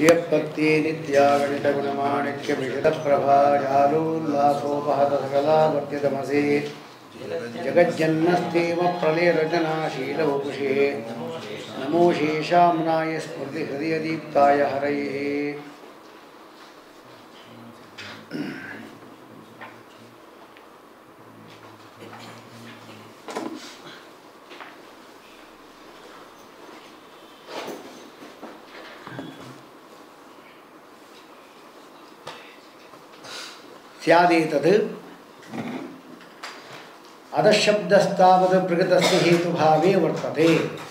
ಶ್ರಿಯಪತ್ತಿ ನಿತ್ಯ ಗಣಿತ ಗುಣಮಾಣಿಕ್ಯ ಮಿಷಿತ ಪ್ರಭಾ ಜಾಲೋಲ್ಲಾಸೋಪಹತ ಸಕಲಾ ವರ್ತ್ಯತಮಸೆ ಜಗಜ್ಜನ್ನಸ್ತೇವ ಪ್ರಳಯರಚನಾಶೀಲ ವಪುಷೇ ನಮೋ ಶೇಷಾಮ್ನಾಯ ಸ್ಮೃತಿ ಹೃದಯದೀಪ್ತಾಯ ಹರಯೇ ಸ್ಯಾದೇತದ್ ಅಧಶಬ್ದಸ್ತಾವದ್ ಪ್ರಗತಸ್ಯ ಹೇತುಭಾವೇ ವರ್ತತೆ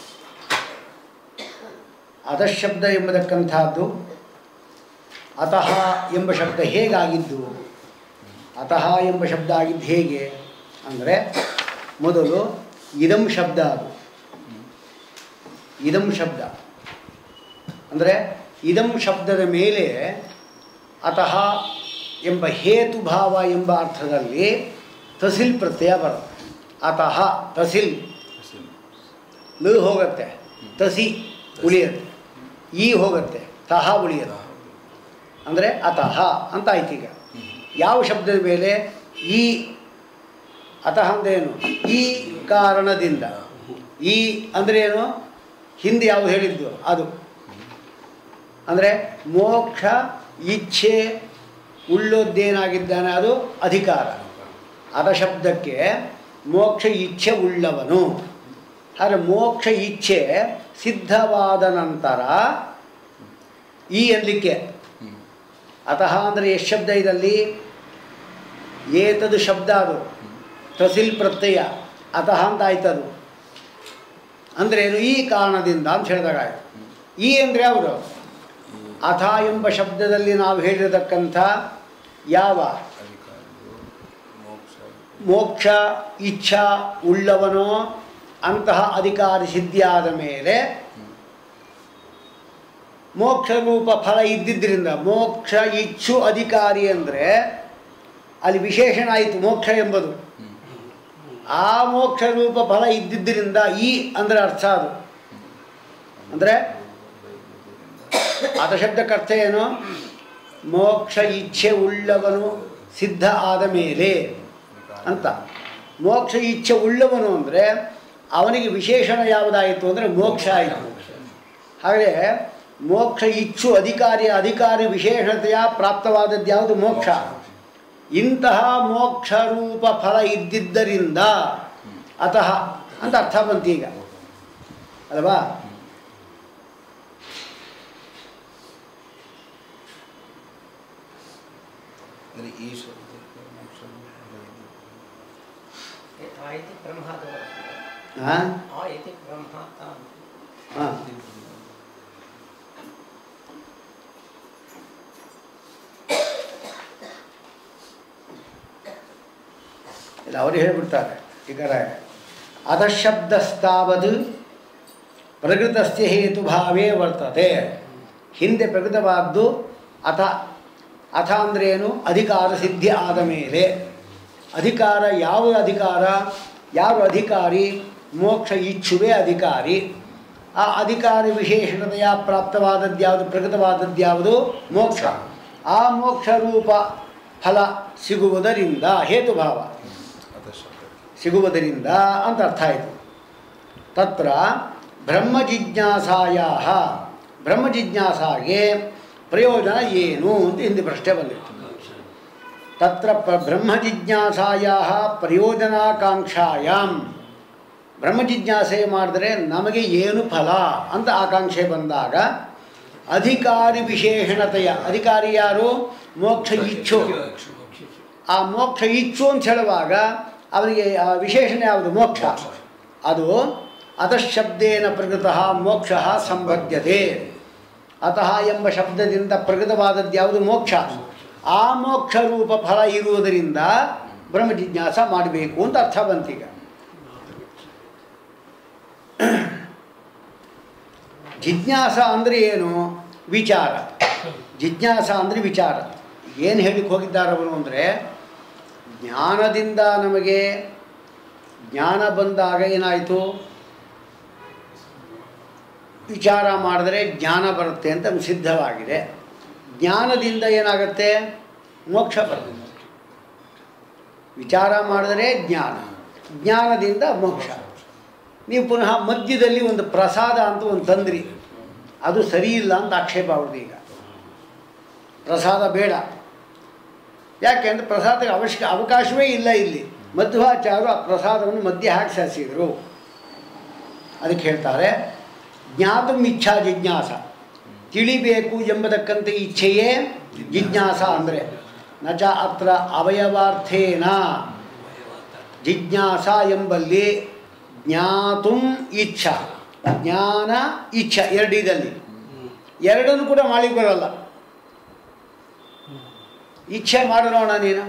ಅಧಶಬ್ದ ಎಂಬತಕ್ಕಂಥದ್ದು ಅತಃ ಎಂಬ ಶಬ್ದ ಹೇಗಾಗಿದ್ದು ಅತಃ ಎಂಬ ಶಬ್ದ ಆಗಿದ್ದು ಹೇಗೆ ಅಂದರೆ ಮೊದಲು ಇದಂ ಶಬ್ದ ಅದು ಇದಂ ಶಬ್ದ ಅಂದರೆ ಇದಂ ಶಬ್ದದ ಮೇಲೆ ಅತಃ ಎಂಬ ಹೇತುಭಾವ ಎಂಬ ಅರ್ಥದಲ್ಲಿ ತಸಿಲ್ ಪ್ರತ್ಯಯ ಬರುತ್ತೆ ಅತಃ ತಸಿಲ್ ಲ ಹೋಗುತ್ತೆ ತಸಿ ಉಳಿಯುತ್ತೆ ಈ ಹೋಗುತ್ತೆ ತಹ ಉಳಿಯುತ್ತೆ ಅಂದರೆ ಅತಃ ಅಂತ ಆಯ್ತು ಈಗ ಯಾವ ಶಬ್ದದ ಮೇಲೆ ಈ ಅತಃ ಅಂದ್ರೇನು ಈ ಕಾರಣದಿಂದ ಈ ಅಂದರೆ ಏನು ಹಿಂದೆ ಯಾವುದು ಹೇಳಿದ್ದು ಅದು ಅಂದರೆ ಮೋಕ್ಷ ಇಚ್ಛೆ ಉಳ್ಳೊದ್ದೇನಾಗಿದ್ದಾನೆ ಅದು ಅಧಿಕಾರ ಅದ ಶಬ್ದಕ್ಕೆ ಮೋಕ್ಷ ಇಚ್ಛೆ ಉಳ್ಳವನು ಆದರೆ ಮೋಕ್ಷ ಇಚ್ಛೆ ಸಿದ್ಧವಾದ ನಂತರ ಈ ಅನ್ಲಿಕ್ಕೆ ಅತಃ ಅಂದರೆ ಎಷ್ಟು ಶಬ್ದ ಇದಲ್ಲಿ ಏತದು ಶಬ್ದ ಅದು ತಸಿಲ್ ಪ್ರತ್ಯಯ ಅತಃ ಅಂತ ಆಯ್ತದು ಅಂದರೆ ಏನು ಈ ಕಾರಣದಿಂದ ಅಂತ ಹೇಳಿದಾಗ ಆಯ್ತು ಈ ಅಂದರೆ ಅವರು ಅಥ ಎಂಬ ಶಬ್ದದಲ್ಲಿ ನಾವು ಹೇಳಿರತಕ್ಕಂಥ ಯಾವ ಮೋಕ್ಷ ಇಚ್ಛಾ ಉಳ್ಳವನೋ ಅಂತಹ ಅಧಿಕಾರಿ ಸಿದ್ಧಿಯಾದ ಮೇಲೆ ಮೋಕ್ಷ ರೂಪ ಫಲ ಇದ್ದಿದ್ದರಿಂದ ಮೋಕ್ಷ ಇಚ್ಛು ಅಧಿಕಾರಿ ಅಂದರೆ ಅಲ್ಲಿ ವಿಶೇಷಣ ಆಯಿತು ಮೋಕ್ಷ ಎಂಬುದು ಆ ಮೋಕ್ಷ ರೂಪ ಫಲ ಇದ್ದಿದ್ದರಿಂದ ಈ ಅಂದರೆ ಅರ್ಥ ಅದು ಅಂದರೆ ಆದ ಶಬ್ದಕ್ಕೆ ಅರ್ಥ ಏನು ಮೋಕ್ಷ ಇಚ್ಛೆ ಉಳ್ಳವನು ಸಿದ್ಧ ಆದ ಮೇಲೆ ಅಂತ ಮೋಕ್ಷ ಇಚ್ಛೆ ಉಳ್ಳವನು ಅಂದರೆ ಅವನಿಗೆ ವಿಶೇಷಣ ಯಾವುದಾಯಿತು ಅಂದರೆ ಮೋಕ್ಷ ಆಯಿತು ಹಾಗೆ ಮೋಕ್ಷ ಇಚ್ಛು ಅಧಿಕಾರಿ ಅಧಿಕಾರಿ ವಿಶೇಷತೆಯ ಪ್ರಾಪ್ತವಾದದ್ದು ಯಾವುದು ಮೋಕ್ಷ ಇಂತಹ ಮೋಕ್ಷ ರೂಪ ಫಲ ಇದ್ದಿದ್ದರಿಂದ ಅತಃ ಅಂತ ಅರ್ಥ ಬಂತು ಈಗ ಅಲ್ವಾ ಅಂದರೆ ಈ ಶಬ್ದ ಮೋಕ್ಷ ಆ ಇತಿ ಬ್ರಹ್ಮಾದ ಹಾಂ ಆ ಇತಿ ಬ್ರಹ್ಮ ತಾನ್ ಹಾಂ ಇಲ್ಲ ಅವರು ಹೇಳಿಬಿಡ್ತಾರೆ ಈಗ ಅಧಶಬ್ದಸ್ತಾವದು ಪ್ರಕೃತಸ್ಯ ಹೇತುಭಾವೇ ವರ್ತತೆ ಹಿಂದೆ ಪ್ರಕೃತವಾದ್ದು ಅಥ ಅಥ ಅಂದ್ರೇನು ಅಧಿಕಾರ ಸಿದ್ಧಿ ಆದ ಮೇಲೆ ಅಧಿಕಾರ ಯಾವ ಅಧಿಕಾರ ಯಾರು ಅಧಿಕಾರಿ ಮೋಕ್ಷ ಇಚ್ಛುವೇ ಅಧಿಕಾರಿ ಆ ಅಧಿಕಾರಿ ವಿಶೇಷಣತೆಯ ಪ್ರಾಪ್ತವಾದದ್ದು ಯಾವುದು ಪ್ರಕೃತವಾದದ್ದು ಯಾವುದು ಮೋಕ್ಷ ಆ ಮೋಕ್ಷ ರೂಪ ಫಲ ಸಿಗುವುದರಿಂದ ಹೇತುಭಾವ ಅದ ಶಬ್ದಕ್ಕೆ ಸಿಗುವುದರಿಂದ ಅಂತ ಅರ್ಥ ಆಯಿತು ತತ್ರ ಬ್ರಹ್ಮ ಜಿಜ್ಞಾಸಾಯ ಬ್ರಹ್ಮ ಜಿಜ್ಞಾಸಾಗೆ ಪ್ರಯೋಜನ ಏನು ಅಂತ ಹಿಂದೆ ಪ್ರಶ್ನೆ ಬಂದಿತ್ತು ತತ್ರ ಪ್ರ ಬ್ರಹ್ಮ ಜಿಜ್ಞಾಸಾಯ ಪ್ರಯೋಜನಾಕಾಂಕ್ಷಾಯಾಮ್ ಬ್ರಹ್ಮ ಜಿಜ್ಞಾಸೆ ಮಾಡಿದ್ರೆ ನಮಗೆ ಏನು ಫಲ ಅಂತ ಆಕಾಂಕ್ಷೆ ಬಂದಾಗ ಅಧಿಕಾರಿ ವಿಶೇಷಣತೆಯ ಅಧಿಕಾರಿ ಯಾರು ಮೋಕ್ಷ ಇಚ್ಛು ಆ ಮೋಕ್ಷ ಇಚ್ಛು ಅಂತ ಹೇಳುವಾಗ ಅವನಿಗೆ ಆ ವಿಶೇಷಣ ಯಾವುದು ಮೋಕ್ಷ ಅದು ಅಧಶಬ್ದೇನ ಪ್ರಕೃತಃ ಮೋಕ್ಷ ಸಂಬದ್ಧತೆ ಅತಃ ಎಂಬ ಶಬ್ದದಿಂದ ಪ್ರಕೃತವಾದದ್ದು ಯಾವುದು ಮೋಕ್ಷ ಆ ಮೋಕ್ಷ ರೂಪ ಫಲ ಇರುವುದರಿಂದ ಬ್ರಹ್ಮ ಜಿಜ್ಞಾಸ ಮಾಡಬೇಕು ಅಂತ ಅರ್ಥ ಬಂತೀಗ ಜಿಜ್ಞಾಸ ಅಂದರೆ ಏನು ವಿಚಾರ ಜಿಜ್ಞಾಸ ಅಂದರೆ ವಿಚಾರ ಏನು ಹೇಳಿಕ್ಕೆ ಹೋಗಿದ್ದಾರೆ ಅವರು ಅಂದರೆ ಜ್ಞಾನದಿಂದ ನಮಗೆ ಜ್ಞಾನ ಬಂದಾಗ ಏನಾಯಿತು ವಿಚಾರ ಮಾಡಿದ್ರೆ ಜ್ಞಾನ ಬರುತ್ತೆ ಅಂತ ನಮ್ಗೆ ಸಿದ್ಧವಾಗಿದೆ ಜ್ಞಾನದಿಂದ ಏನಾಗುತ್ತೆ ಮೋಕ್ಷ ಬರುತ್ತೆ ವಿಚಾರ ಮಾಡಿದ್ರೆ ಜ್ಞಾನ ಜ್ಞಾನದಿಂದ ಮೋಕ್ಷ ನೀವು ಪುನಃ ಮಧ್ಯದಲ್ಲಿ ಒಂದು ಪ್ರಸಾದ ಅಂತ ಒಂದು ತಂದ್ರಿ ಅದು ಸರಿ ಇಲ್ಲ ಅಂತ ಆಕ್ಷೇಪ ಅವ್ರದ್ದು ಈಗ ಪ್ರಸಾದ ಬೇಡ ಯಾಕೆಂದರೆ ಪ್ರಸಾದಕ್ಕೆ ಅವಶ್ಯಕ ಅವಕಾಶವೇ ಇಲ್ಲ ಇಲ್ಲಿ ಮಧ್ವಾಚಾರ್ಯರು ಆ ಪ್ರಸಾದವನ್ನು ಮಧ್ಯೆ ಹಾಕಿ ಸರಿಸಿದರು ಅದಕ್ಕೆ ಹೇಳ್ತಾರೆ ಜ್ಞಾತಂ ಇಚ್ಛಾ ಜಿಜ್ಞಾಸ ತಿಳಿಬೇಕು ಎಂಬುದಕ್ಕಂತೆ ಇಚ್ಛೆಯೇ ಜಿಜ್ಞಾಸ ಅಂದರೆ ನಚ ಅತ್ರ ಅವಯವಾರ್ಥೇನ ಜಿಜ್ಞಾಸ ಎಂಬಲ್ಲಿ ಜ್ಞಾತುಂ ಇಚ್ಛಾ ಜ್ಞಾನ ಇಚ್ಛಾ ಎರಡಿದಲ್ಲಿ ಎರಡನ್ನು ಕೂಡ ಮಾಡ್ಲಿಕ್ಕೆ ಬರಲ್ಲ ಇಚ್ಛೆ ಮಾಡೋಣ ನೀನು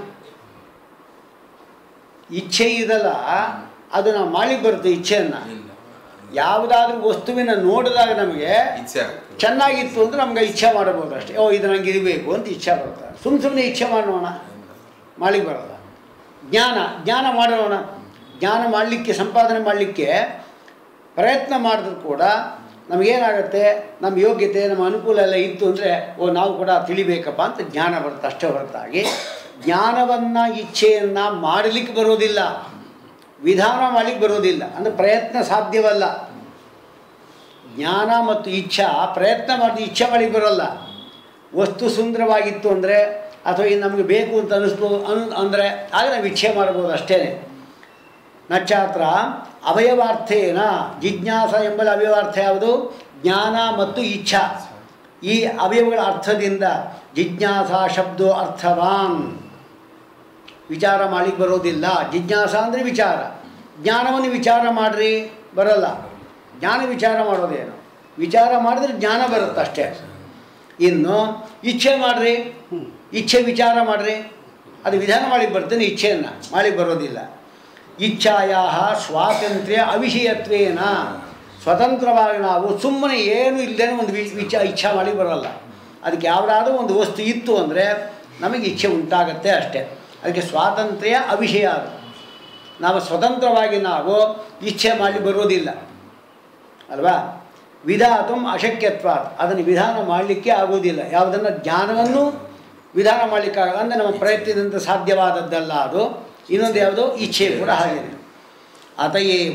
ಇಚ್ಛೆ ಇದಲ್ಲ ಅದು ನಾವು ಮಾಡ್ಲಿಕ್ಕೆ ಬರುತ್ತೆ ಇಚ್ಛೆಯನ್ನು ಇಲ್ಲ ಯಾವುದಾದ್ರೂ ವಸ್ತುವಿನ ನೋಡಿದಾಗ ನಮಗೆ ಇಚ್ಛೆ ಆಗ್ತದೆ ಚೆನ್ನಾಗಿತ್ತು ಅಂದರೆ ನಮ್ಗೆ ಇಚ್ಛೆ ಮಾಡಬಹುದು ಅಷ್ಟೇ ಓ ಇದು ನಂಗೆ ಇರಬೇಕು ಅಂತ ಇಚ್ಛೆ ಬರುತ್ತೆ ಸುಮ್ಮ ಸುಮ್ಮನೆ ಇಚ್ಛೆ ಮಾಡೋಣ ಮಾಡ್ಲಿಕ್ಕೆ ಬರೋಲ್ಲ ಜ್ಞಾನ ಜ್ಞಾನ ಮಾಡೋಣ ಜ್ಞಾನ ಮಾಡಲಿಕ್ಕೆ ಸಂಪಾದನೆ ಮಾಡಲಿಕ್ಕೆ ಪ್ರಯತ್ನ ಮಾಡಿದ್ರು ಕೂಡ ನಮಗೇನಾಗುತ್ತೆ ನಮ್ಮ ಯೋಗ್ಯತೆ ನಮ್ಮ ಅನುಕೂಲ ಎಲ್ಲ ಇತ್ತು ಅಂದರೆ ಓ ನಾವು ಕೂಡ ತಿಳಿಬೇಕಪ್ಪ ಅಂತ ಜ್ಞಾನ ಬರುತ್ತೆ ಅಷ್ಟೇ ಹೊರತಾಗಿ ಜ್ಞಾನವನ್ನು ಇಚ್ಛೆಯನ್ನು ಮಾಡಲಿಕ್ಕೆ ಬರೋದಿಲ್ಲ ವಿಧಾನ ಮಾಡಲಿಕ್ಕೆ ಬರೋದಿಲ್ಲ ಅಂದರೆ ಪ್ರಯತ್ನ ಸಾಧ್ಯವಲ್ಲ ಜ್ಞಾನ ಮತ್ತು ಇಚ್ಛಾ ಪ್ರಯತ್ನ ಮಾಡಿ ಇಚ್ಛೆ ಮಾಡಲಿಕ್ಕೆ ಬರೋಲ್ಲ ವಸ್ತು ಸುಂದರವಾಗಿತ್ತು ಅಂದರೆ ಅಥವಾ ಇದು ನಮಗೆ ಬೇಕು ಅಂತ ಅನ್ನಿಸ್ತು ಅನ್ ಅಂದರೆ ಆಗ ನಾವು ಇಚ್ಛೆ ಮಾಡ್ಬೋದು ಅಷ್ಟೇ ನಕ್ಷಾತ್ರ ಅವಯವಾರ್ಥೇನ ಜಿಜ್ಞಾಸ ಎಂಬಲ್ಲಿ ಅವಯವಾರ್ಥ ಯಾವುದು ಜ್ಞಾನ ಮತ್ತು ಇಚ್ಛಾ ಈ ಅವಯವಗಳ ಅರ್ಥದಿಂದ ಜಿಜ್ಞಾಸ ಶಬ್ದೋ ಅರ್ಥವಾನ್ ವಿಚಾರ ಮಾಡಲಿಕ್ಕೆ ಬರೋದಿಲ್ಲ ಜಿಜ್ಞಾಸ ಅಂದರೆ ವಿಚಾರ ಜ್ಞಾನವನ್ನು ವಿಚಾರ ಮಾಡ್ರಿ ಬರಲ್ಲ ಜ್ಞಾನ ವಿಚಾರ ಮಾಡೋದೇನು ವಿಚಾರ ಮಾಡಿದ್ರೆ ಜ್ಞಾನ ಬರುತ್ತೆ ಅಷ್ಟೇ ಇನ್ನು ಇಚ್ಛೆ ಮಾಡ್ರಿ ಇಚ್ಛೆ ವಿಚಾರ ಮಾಡ್ರಿ ಅದು ವಿಧಾನ ಮಾಡಲಿಕ್ಕೆ ಬರ್ತೇನೆ ಇಚ್ಛೆಯನ್ನು ಮಾಡಲಿಕ್ಕೆ ಬರೋದಿಲ್ಲ ಇಚ್ಛಾಯ ಸ್ವಾತಂತ್ರ್ಯ ಅವಿಷಯತ್ವೇನ ಸ್ವತಂತ್ರವಾಗಿ ನಾವು ಸುಮ್ಮನೆ ಏನು ಇಲ್ಲದೇನೆ ಒಂದು ವಿ ವಿಚ ಇಚ್ಛಾ ಮಾಡಿ ಬರೋಲ್ಲ ಅದಕ್ಕೆ ಯಾವುದಾದ್ರೂ ಒಂದು ವಸ್ತು ಇತ್ತು ಅಂದರೆ ನಮಗೆ ಇಚ್ಛೆ ಉಂಟಾಗತ್ತೆ ಅಷ್ಟೇ ಅದಕ್ಕೆ ಸ್ವಾತಂತ್ರ್ಯ ಅವಿಷಯ ಅದು ನಾವು ಸ್ವತಂತ್ರವಾಗಿ ನಾವು ಇಚ್ಛೆ ಮಾಡಿ ಬರೋದಿಲ್ಲ ಅಲ್ವಾ ವಿಧಾತುಂ ಅಶಕ್ಯತ್ವ ಅದನ್ನು ವಿಧಾನ ಮಾಡಲಿಕ್ಕೆ ಆಗೋದಿಲ್ಲ ಯಾವುದನ್ನು ಜ್ಞಾನವನ್ನು ವಿಧಾನ ಮಾಡಲಿಕ್ಕಾಗಲ್ಲ ಅಂದರೆ ನಮ್ಮ ಪ್ರಯತ್ನದಿಂದ ಸಾಧ್ಯವಾದದ್ದಲ್ಲ ಅದು ಇನ್ನೊಂದು ಯಾವುದು ಇಚ್ಛೆ ಕೂಡ ಹಾಗೆ ಅತಯೇವ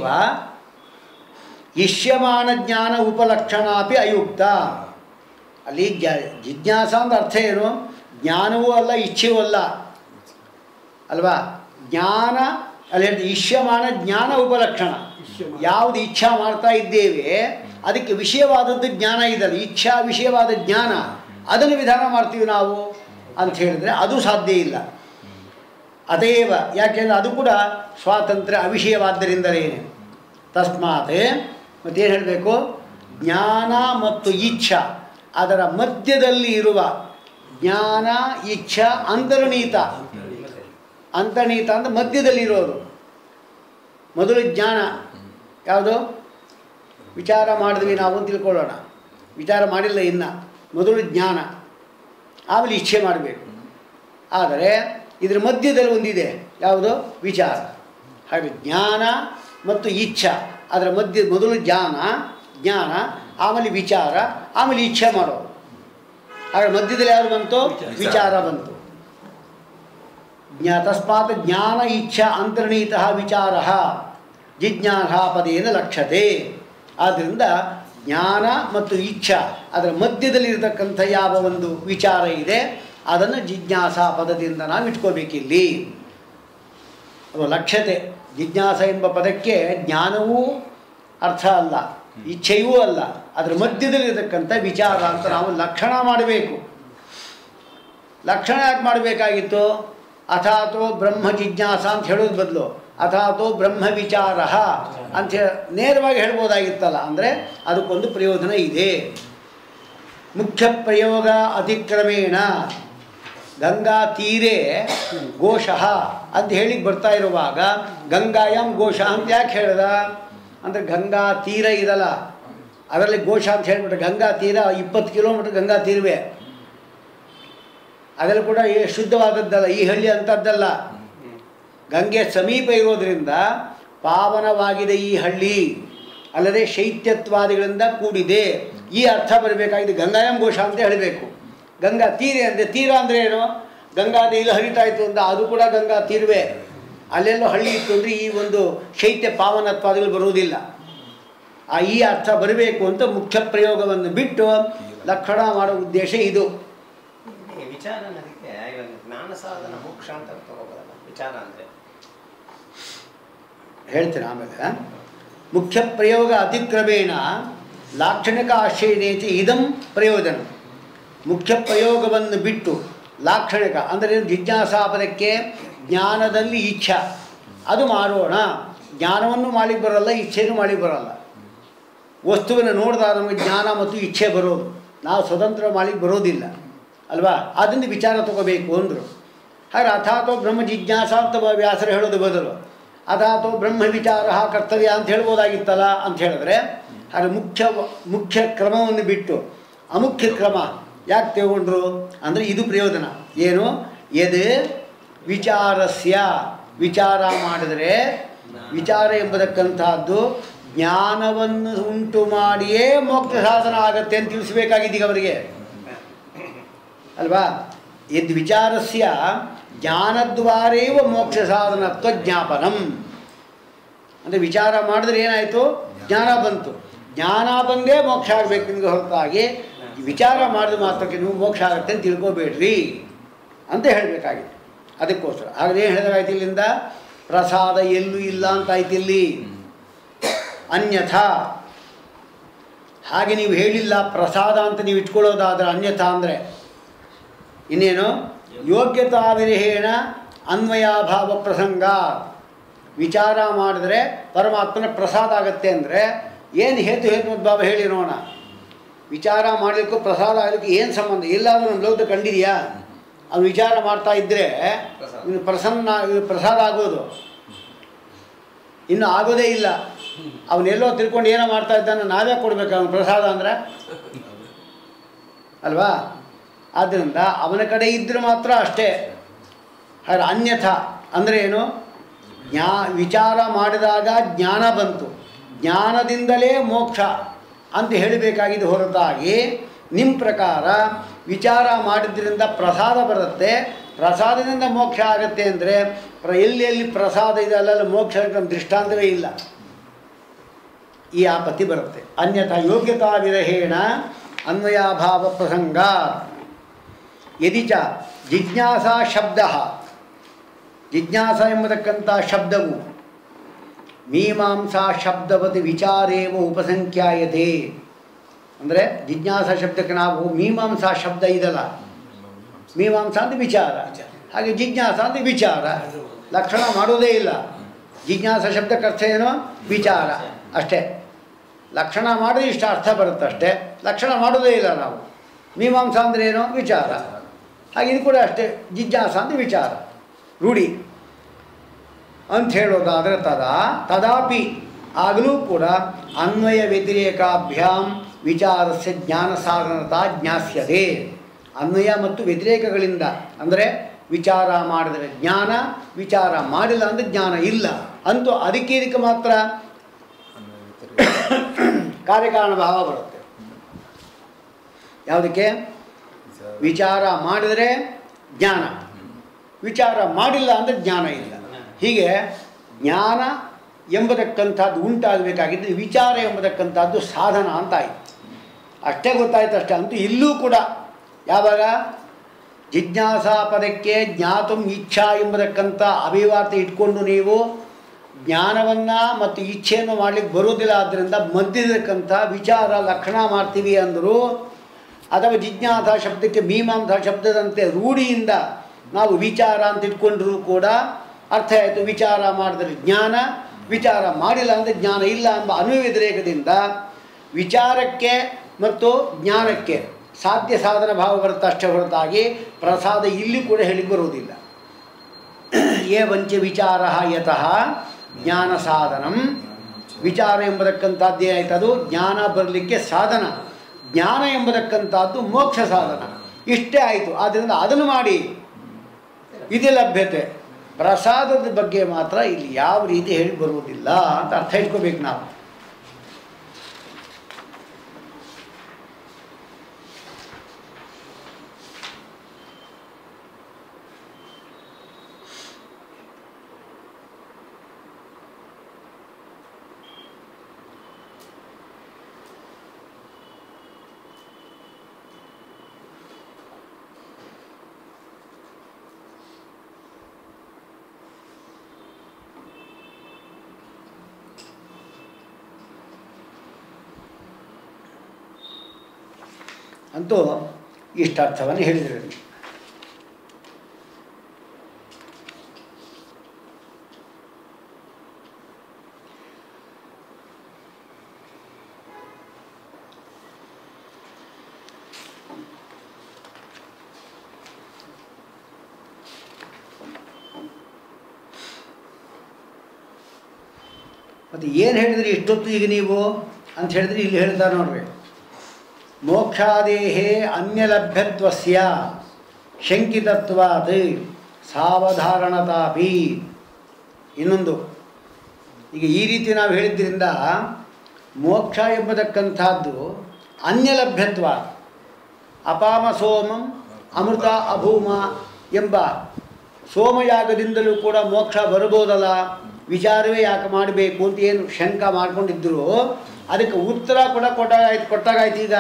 ಇಷ್ಯಮಾನ ಜ್ಞಾನ ಉಪಲಕ್ಷಣಾಪಿ ಅಯುಕ್ತ ಅಲ್ಲಿ ಜ ಜಿಜ್ಞಾಸ ಅಂದ್ರೆ ಅರ್ಥ ಏನು ಜ್ಞಾನವೂ ಅಲ್ಲ ಇಚ್ಛೆಯೂ ಅಲ್ಲ ಅಲ್ವಾ ಜ್ಞಾನ ಅಲ್ಲಿ ಹೇಳ್ತೀವಿ ಇಷ್ಯಮಾನ ಜ್ಞಾನ ಉಪಲಕ್ಷಣ ಯಾವುದು ಇಚ್ಛಾ ಮಾಡ್ತಾ ಇದ್ದೇವೆ ಅದಕ್ಕೆ ವಿಷಯವಾದದ್ದು ಜ್ಞಾನ ಇದಲ್ಲ ಇಚ್ಛಾ ವಿಷಯವಾದ ಜ್ಞಾನ ಅದನ್ನು ವಿಧಾನ ಮಾಡ್ತೀವಿ ನಾವು ಅಂತ ಹೇಳಿದ್ರೆ ಅದು ಸಾಧ್ಯ ಇಲ್ಲ ಅದೇವ ಯಾಕೆಂದರೆ ಅದು ಕೂಡ ಸ್ವಾತಂತ್ರ್ಯ ಅವಿಷಯವಾದ್ದರಿಂದಲೇನೆ ತಸ್ಮಾತ್ ಮತ್ತೇನು ಹೇಳಬೇಕು ಜ್ಞಾನ ಮತ್ತು ಇಚ್ಛಾ ಅದರ ಮಧ್ಯದಲ್ಲಿ ಇರುವ ಜ್ಞಾನ ಇಚ್ಛಾ ಅಂತರ್ಣೀತ ಅಂತರ್ಣೀತ ಅಂದರೆ ಮಧ್ಯದಲ್ಲಿರೋದು ಮೊದಲು ಜ್ಞಾನ ಯಾವುದು ವಿಚಾರ ಮಾಡಿದ್ವಿ ನಾವು ಅಂತ ತಿಳ್ಕೊಳ್ಳೋಣ ವಿಚಾರ ಮಾಡಿಲ್ಲ ಇನ್ನು ಮೊದಲು ಜ್ಞಾನ ಆಮೇಲೆ ಇಚ್ಛೆ ಮಾಡಬೇಕು ಆದರೆ ಇದರ ಮಧ್ಯದಲ್ಲಿ ಒಂದಿದೆ ಯಾವುದು ವಿಚಾರ ಹಾಗೆ ಜ್ಞಾನ ಮತ್ತು ಇಚ್ಛಾ ಅದರ ಮಧ್ಯ ಮೊದಲು ಜ್ಞಾನ ಜ್ಞಾನ ಆಮೇಲೆ ವಿಚಾರ ಆಮೇಲೆ ಇಚ್ಛೆ ಮಾಡೋದು ಹಾಗೆ ಮಧ್ಯದಲ್ಲಿ ಯಾವುದು ಬಂತು ವಿಚಾರ ಬಂತು ಜ್ಞಾ ತಸ್ಮಾತ್ ಜ್ಞಾನ ಇಚ್ಛಾ ಅಂತರ್ಣೀತ ವಿಚಾರ ಜಿಜ್ಞಾಸ ಪದೇನ ಲಕ್ಷ್ಯತೆ ಆದ್ದರಿಂದ ಜ್ಞಾನ ಮತ್ತು ಇಚ್ಛಾ ಅದರ ಮಧ್ಯದಲ್ಲಿರತಕ್ಕಂಥ ಯಾವ ಒಂದು ವಿಚಾರ ಇದೆ ಅದನ್ನು ಜಿಜ್ಞಾಸ ಪದದಿಂದ ನಾವು ಇಟ್ಕೋಬೇಕಿಲ್ಲಿ ಅದು ಲಕ್ಷ್ಯತೆ ಜಿಜ್ಞಾಸ ಎಂಬ ಪದಕ್ಕೆ ಜ್ಞಾನವೂ ಅರ್ಥ ಅಲ್ಲ ಇಚ್ಛೆಯೂ ಅಲ್ಲ ಅದರ ಮಧ್ಯದಲ್ಲಿರತಕ್ಕಂಥ ವಿಚಾರ ಅಂತ ನಾವು ಲಕ್ಷಣ ಮಾಡಬೇಕು ಲಕ್ಷಣ ಯಾಕೆ ಮಾಡಬೇಕಾಗಿತ್ತು ಅಥಾತೋ ಬ್ರಹ್ಮ ಜಿಜ್ಞಾಸ ಅಂತ ಹೇಳೋದು ಬದಲು ಅಥಾತೋ ಬ್ರಹ್ಮ ವಿಚಾರ ಅಂತ ಹೇಳಿ ನೇರವಾಗಿ ಹೇಳ್ಬೋದಾಗಿತ್ತಲ್ಲ ಅಂದರೆ ಅದಕ್ಕೊಂದು ಪ್ರಯೋಜನ ಇದೆ ಮುಖ್ಯ ಪ್ರಯೋಗ ಅತಿಕ್ರಮೇಣ ಗಂಗಾ ತೀರೆ ಘೋಷಃ ಅಂತ ಹೇಳಿಕ್ಕೆ ಬರ್ತಾ ಇರುವಾಗ ಗಂಗಾಯಂ ಘೋಷ ಅಂತ ಯಾಕೆ ಹೇಳ್ದ ಅಂದರೆ ಗಂಗಾ ತೀರ ಇದಲ್ಲ ಅದರಲ್ಲಿ ಘೋಷ ಅಂತ ಹೇಳ್ಬಿಟ್ರೆ ಗಂಗಾ ತೀರ ಇಪ್ಪತ್ತು ಕಿಲೋಮೀಟ್ರ್ ಗಂಗಾ ತೀರವೇ ಅದೆಲ್ಲ ಕೂಡ ಏ ಶುದ್ಧವಾದದ್ದಲ್ಲ ಈ ಹಳ್ಳಿ ಅಂಥದ್ದಲ್ಲ ಗಂಗೆ ಸಮೀಪ ಇರೋದ್ರಿಂದ ಪಾವನವಾಗಿದೆ ಈ ಹಳ್ಳಿ ಅಲ್ಲದೆ ಶೈತ್ಯತ್ವಾದಿಗಳಿಂದ ಕೂಡಿದೆ ಈ ಅರ್ಥ ಬರಬೇಕಾಗಿದೆ ಗಂಗಾಯಂ ಘೋಷ ಅಂತ ಹೇಳಬೇಕು ಗಂಗಾ ತೀರೆ ಅಂದರೆ ತೀರ ಅಂದರೆ ಏನು ಗಂಗಾ ನೀರು ಹರಿತಾ ಇತ್ತು ಅಂತ ಅದು ಕೂಡ ಗಂಗಾ ತೀರ್ವೇ ಅಲ್ಲೆಲ್ಲೋ ಹಳ್ಳಿ ಇತ್ತು ಅಂದರೆ ಈ ಒಂದು ಶೈತ್ಯ ಪಾವನತ್ವಾದಿಗಳು ಬರುವುದಿಲ್ಲ ಆ ಈ ಅರ್ಥ ಬರಬೇಕು ಅಂತ ಮುಖ್ಯ ಪ್ರಯೋಗವನ್ನು ಬಿಟ್ಟು ಲಕ್ಷಣ ಮಾಡೋ ಉದ್ದೇಶ ಇದು ಈ ವಿಚಾರ ಅನ್ನೋದಕ್ಕೆ ಇವಾಗ ಜ್ಞಾನ ಸಾಧನ ಮೋಕ್ಷ ಅಂತ ತಗೋಬೋದಲ್ಲ ವಿಚಾರ ಅಂದರೆ ಹೇಳ್ತೇನೆ ಆಮೇಲೆ ಮುಖ್ಯ ಪ್ರಯೋಗ ಅತಿಕ್ರಮೇಣ ಲಾಕ್ಷಣಿಕ ಆಶ್ರಯನೇಚ ಇದಂ ಪ್ರಯೋಜನ ಮುಖ್ಯ ಪ್ರಯೋಗವನ್ನು ಬಿಟ್ಟು ಲಾಕ್ಷಣಿಕ ಅಂದರೆ ಜಿಜ್ಞಾಸಾಪದಕ್ಕೆ ಜ್ಞಾನದಲ್ಲಿ ಇಚ್ಛಾ ಅದು ಮಾಡೋಣ ಜ್ಞಾನವನ್ನು ಮಾಡಿ ಬರಲ್ಲ ಇಚ್ಛೆನೂ ಮಾಡಿ ಬರಲ್ಲ ವಸ್ತುವನ್ನು ನೋಡಿದಾಗ ನಮಗೆ ಜ್ಞಾನ ಮತ್ತು ಇಚ್ಛೆ ಬರೋದು ನಾವು ಸ್ವತಂತ್ರ ಮಾಡಿ ಬರೋದಿಲ್ಲ ಅಲ್ವಾ ಅದರಿಂದ ವಿಚಾರ ತಗೋಬೇಕು ಅಂದರು ಹಾಗೆ ಅಥಾತೋ ಬ್ರಹ್ಮ ಜಿಜ್ಞಾಸ ಅಂತ ಬ- ವ್ಯಾಸರು ಹೇಳೋದು ಬದಲು ಅಥಾತೋ ಬ್ರಹ್ಮ ವಿಚಾರ ಕರ್ತವ್ಯ ಅಂತ ಹೇಳ್ಬೋದಾಗಿತ್ತಲ್ಲ ಅಂತ ಹೇಳಿದ್ರೆ ಹಾಗೆ ಮುಖ್ಯ ಮುಖ್ಯ ಕ್ರಮವನ್ನು ಬಿಟ್ಟು ಅಮುಖ್ಯ ಕ್ರಮ ಯಾಕೆ ತಗೊಂಡ್ರು ಅಂದರೆ ಇದು ಪ್ರಯೋಜನ ಏನು ಎದು ವಿಚಾರಸ್ಯ ವಿಚಾರ ಮಾಡಿದರೆ ವಿಚಾರ ಎಂಬುದಕ್ಕಂತಹದ್ದು ಜ್ಞಾನವನ್ನು ಉಂಟು ಮಾಡಿಯೇ ಮೋಕ್ಷ ಸಾಧನ ಆಗತ್ತೆ ಅಂತ ತಿಳಿಸ್ಬೇಕಾಗಿದ್ದೀಗ ಅವರಿಗೆ ಅಲ್ವಾ ಯದ್ ವಿಚಾರಸ್ಯ ಜ್ಞಾನದ್ವಾರೇವ ಮೋಕ್ಷ ಸಾಧನತ್ವ ಜ್ಞಾಪನಂ ಅಂದರೆ ವಿಚಾರ ಮಾಡಿದ್ರೆ ಏನಾಯಿತು ಜ್ಞಾನ ಬಂತು ಜ್ಞಾನ ಬಂದೇ ಮೋಕ್ಷ ಆಗಬೇಕು ನಿಮಗೆ ಹೊರತಾಗಿ ವಿಚಾರ ಮಾಡಿದ ಮಾತ್ರಕ್ಕೆ ನೀವು ಮೋಕ್ಷ ಆಗುತ್ತೆ ಅಂತ ತಿಳ್ಕೊಬೇಡ್ರಿ ಅಂತ ಹೇಳಬೇಕಾಗಿತ್ತು ಅದಕ್ಕೋಸ್ಕರ ಹಾಗಾದ್ರೆ ಏನು ಹೇಳಿದಾಗಾಯ್ತು ಇಲ್ಲಿಂದ ಪ್ರಸಾದ ಎಲ್ಲೂ ಇಲ್ಲ ಅಂತ ಆಯ್ತು ಇಲ್ಲಿ ಅನ್ಯಥಾ ಹಾಗೆ ನೀವು ಹೇಳಿಲ್ಲ ಪ್ರಸಾದ ಅಂತ ನೀವು ಇಟ್ಕೊಳ್ಳೋದಾದ್ರೆ ಅನ್ಯಥಾ ಅಂದರೆ ಇನ್ನೇನು ಯೋಗ್ಯತಾ ವಿರಹೇಣ ಅನ್ವಯಾಭಾವ ಪ್ರಸಂಗ ವಿಚಾರ ಮಾಡಿದ್ರೆ ಪರಮಾತ್ಮನ ಪ್ರಸಾದ ಆಗತ್ತೆ ಅಂದರೆ ಏನು ಹೇತು ಹೇತುಮದ್ಭಾವ ಹೇಳಿ ನೋಡೋಣ ವಿಚಾರ ಮಾಡಲಿಕ್ಕೂ ಪ್ರಸಾದ ಆಗಲಿಕ್ಕೆ ಏನು ಸಂಬಂಧ ಎಲ್ಲಾದರೂ ನಮ್ಮ ಲೋಕದ ಕಂಡಿದೆಯಾ ಅವ್ನು ವಿಚಾರ ಮಾಡ್ತಾ ಇದ್ದರೆ ಪ್ರಸಾದ. ಇನ್ನು ಪ್ರಸನ್ನ ಇದು ಪ್ರಸಾದ ಆಗೋದು ಇನ್ನು ಆಗೋದೇ ಇಲ್ಲ ಅವನೆಲ್ಲೋ ತಿಳ್ಕೊಂಡು ಏನೋ ಮಾಡ್ತಾ ಇದ್ದಾನೆ ನಾವೇ ಕೊಡ್ಬೇಕು ಅವನು ಪ್ರಸಾದ ಅಂದರೆ ಅಲ್ವಾ ಆದ್ದರಿಂದ ಅವನ ಕಡೆ ಇದ್ದರೆ ಮಾತ್ರ ಅಷ್ಟೇ ಹಾಗೆ ಅನ್ಯಥ ಅಂದರೆ ಏನು ಜ್ಞಾ ವಿಚಾರ ಮಾಡಿದಾಗ ಜ್ಞಾನ ಬಂತು ಜ್ಞಾನದಿಂದಲೇ ಮೋಕ್ಷ ಅಂತ ಹೇಳಬೇಕಾಗಿದ್ದು ಹೊರತಾಗಿ ನಿಮ್ಮ ಪ್ರಕಾರ ವಿಚಾರ ಮಾಡಿದ್ರಿಂದ ಪ್ರಸಾದ ಬರುತ್ತೆ ಪ್ರಸಾದದಿಂದ ಮೋಕ್ಷ ಆಗುತ್ತೆ ಅಂದರೆ ಪ್ರ ಎಲ್ಲಿ ಎಲ್ಲಿ ಪ್ರಸಾದ ಇದೆ ಅಲ್ಲೆಲ್ಲ ಮೋಕ್ಷ ನಮ್ಮ ದೃಷ್ಟಾಂತವೇ ಇಲ್ಲ ಈ ಆಪತ್ತಿ ಬರುತ್ತೆ ಅನ್ಯಥಾ ಯೋಗ್ಯತಾ ವಿರಹೇಣ ಅನ್ವಯಾಭಾವ ಪ್ರಸಂಗ ಯದಿ ಚ ಜಿಜ್ಞಾಸಾ ಶಬ್ದ ಜಿಜ್ಞಾಸ ಎಂಬತಕ್ಕಂಥ ಶಬ್ದವು ಮೀಮಾಂಸಾ ಶಬ್ದವತಿ ವಿಚಾರೇವ ಉಪಸಂಖ್ಯಾಯತೆ ಅಂದರೆ ಜಿಜ್ಞಾಸ ಶಬ್ದಕ್ಕೆ ನಾವು ಮೀಮಾಂಸಾ ಶಬ್ದ ಇದಲ್ಲ ಮೀಮಾಂಸಾ ಅಂತ ವಿಚಾರ ಹಾಗೆ ಜಿಜ್ಞಾಸ ಅಂತ ವಿಚಾರ ಲಕ್ಷಣ ಮಾಡೋದೇ ಇಲ್ಲ ಜಿಜ್ಞಾಸ ಶಬ್ದಕ್ಕೆ ಅರ್ಥ ಏನು ವಿಚಾರ ಅಷ್ಟೇ ಲಕ್ಷಣ ಮಾಡಿದ್ರೆ ಇಷ್ಟ ಅರ್ಥ ಬರುತ್ತೆ ಅಷ್ಟೇ ಲಕ್ಷಣ ಮಾಡೋದೇ ಇಲ್ಲ ನಾವು ಮೀಮಾಂಸಾ ಅಂದರೆ ಏನು ವಿಚಾರ ಹಾಗೆ ಇದು ಕೂಡ ಅಷ್ಟೇ ಜಿಜ್ಞಾಸ ಅಂತ ವಿಚಾರ ರೂಢಿ ಅಂತ ಹೇಳೋದಾದರೆ ತದಾ ತದಾಪಿ ಆಗಲೂ ಕೂಡ ಅನ್ವಯ ವ್ಯತಿರೇಕಾಭ್ಯಾಂ ವಿಚಾರಸ್ಯ ಜ್ಞಾನ ಸಾಧನತಾ ಜ್ಞಾಸ್ಯತೆ ಅನ್ವಯ ಮತ್ತು ವ್ಯತಿರೇಕಗಳಿಂದ ಅಂದರೆ ವಿಚಾರ ಮಾಡಿದರೆ ಜ್ಞಾನ ವಿಚಾರ ಮಾಡಿಲ್ಲ ಅಂದರೆ ಜ್ಞಾನ ಇಲ್ಲ ಅಂತೂ ಅದಕ್ಕೆ ಇದಕ್ಕೆ ಮಾತ್ರ ಅನ್ವಯ ವ್ಯತಿರೇಕ ಕಾರ್ಯಕಾರಣ ಭಾವ ಬರುತ್ತೆ ಯಾವುದಕ್ಕೆ ವಿಚಾರ ವಿಚಾರ ಮಾಡಿದರೆ ಜ್ಞಾನ ವಿಚಾರ ಮಾಡಿಲ್ಲ ಅಂದರೆ ಜ್ಞಾನ ಇಲ್ಲ ಹೀಗೆ ಜ್ಞಾನ ಎಂಬತಕ್ಕಂಥದ್ದು ಉಂಟಾಗಬೇಕಾಗಿದ್ದು ವಿಚಾರ ಎಂಬತಕ್ಕಂಥದ್ದು ಸಾಧನ ಅಂತ ಆಯಿತು ಅಷ್ಟೇ ಗೊತ್ತಾಯ್ತು ಅಷ್ಟೇ ಅಂತೂ ಇಲ್ಲೂ ಕೂಡ ಯಾವಾಗ ಜಿಜ್ಞಾಸಾ ಪದಕ್ಕೆ ಜ್ಞಾತಂ ಇಚ್ಛಾ ಎಂಬತಕ್ಕಂಥ ಅಭಿವಾರ್ಥ ಇಟ್ಕೊಂಡು ನೀವು ಜ್ಞಾನವನ್ನು ಮತ್ತು ಇಚ್ಛೆಯನ್ನು ಮಾಡಲಿಕ್ಕೆ ಬರೋದಿಲ್ಲ ಆದ್ದರಿಂದ ಮಧ್ಯದಕ್ಕಂಥ ವಿಚಾರ ಲಕ್ಷಣ ಮಾಡ್ತೀವಿ ಅಂದರು ಅಥವಾ ಜಿಜ್ಞಾಸಾ ಶಬ್ದಕ್ಕೆ ಮೀಮಾಂಸಾ ಶಬ್ದದಂತೆ ರೂಢಿಯಿಂದ ನಾವು ವಿಚಾರ ಅಂತ ಇಟ್ಕೊಂಡ್ರೂ ಕೂಡ ಅರ್ಥ ಆಯಿತು ವಿಚಾರ ಮಾಡಿದ್ರೆ ಜ್ಞಾನ ವಿಚಾರ ಮಾಡಿಲ್ಲ ಅಂದರೆ ಜ್ಞಾನ ಇಲ್ಲ ಎಂಬ ಅನುವ್ಯತಿರೇಕದಿಂದ ವಿಚಾರಕ್ಕೆ ಮತ್ತು ಜ್ಞಾನಕ್ಕೆ ಸಾಧ್ಯ ಸಾಧನ ಭಾವ ಬರುತ್ತೆ ಅಷ್ಟೇ ಹೊರತಾಗಿ ಪ್ರಸಾದ ಇಲ್ಲಿ ಕೂಡ ಹೇಳಿ ಬರುವುದಿಲ್ಲ ಏವಂಚ ವಿಚಾರ ಯತಃ ಜ್ಞಾನ ಸಾಧನಂ ವಿಚಾರ ಎಂಬತಕ್ಕಂಥದ್ದು ಏನಾಯ್ತು ಅದು ಜ್ಞಾನ ಬರಲಿಕ್ಕೆ ಸಾಧನ ಜ್ಞಾನ ಎಂಬತಕ್ಕಂಥದ್ದು ಮೋಕ್ಷ ಸಾಧನ ಇಷ್ಟೇ ಆಯಿತು ಆದ್ದರಿಂದ ಅದನ್ನು ಮಾಡಿ ಇದೆ ಲಭ್ಯತೆ ಪ್ರಸಾದದ ಬಗ್ಗೆ ಮಾತ್ರ ಇಲ್ಲಿ ಯಾವ ರೀತಿ ಹೇಳಿ ಬರುವುದಿಲ್ಲ ಅಂತ ಅರ್ಥ ಇಟ್ಕೋಬೇಕು ನಾವು ಅಂತೂ ಇಷ್ಟ ಅರ್ಥವನ್ನು ಹೇಳಿದರು ಮತ್ತು ಏನು ಹೇಳಿದ್ರಿ ಇಷ್ಟೊತ್ತು ಈಗ ನೀವು ಅಂತ ಹೇಳಿದ್ರೆ ಇಲ್ಲಿ ಹೇಳ್ತಾರೆ ನೋಡ್ರಿ ಮೋಕ್ಷಾದೇಹೇ ಅನ್ಯಲಭ್ಯತ್ವಸ್ಯ ಶಂಕಿತತ್ವಾತ್ ಸಾವಧಾರಣತಾಪಿ ಇನ್ನೊಂದು ಈಗ ಈ ರೀತಿ ನಾವು ಹೇಳಿದ್ರಿಂದ ಮೋಕ್ಷ ಎಂಬತಕ್ಕಂಥದ್ದು ಅನ್ಯಲಭ್ಯತ್ವ ಅಪಾಮ ಸೋಮಂ ಅಮೃತ ಅಭೂಮ ಎಂಬ ಸೋಮಯಾಗದಿಂದಲೂ ಕೂಡ ಮೋಕ್ಷ ಬರ್ಬೋದಲ್ಲ ವಿಚಾರವೇ ಯಾಕೆ ಮಾಡಬೇಕು ಅಂತ ಏನು ಶಂಕ ಮಾಡ್ಕೊಂಡಿದ್ರು ಅದಕ್ಕೆ ಉತ್ತರ ಕೂಡ ಕೊಟ್ಟಾಗಾಯ್ತು ಕೊಟ್ಟಾಗಾಯ್ತು ಈಗ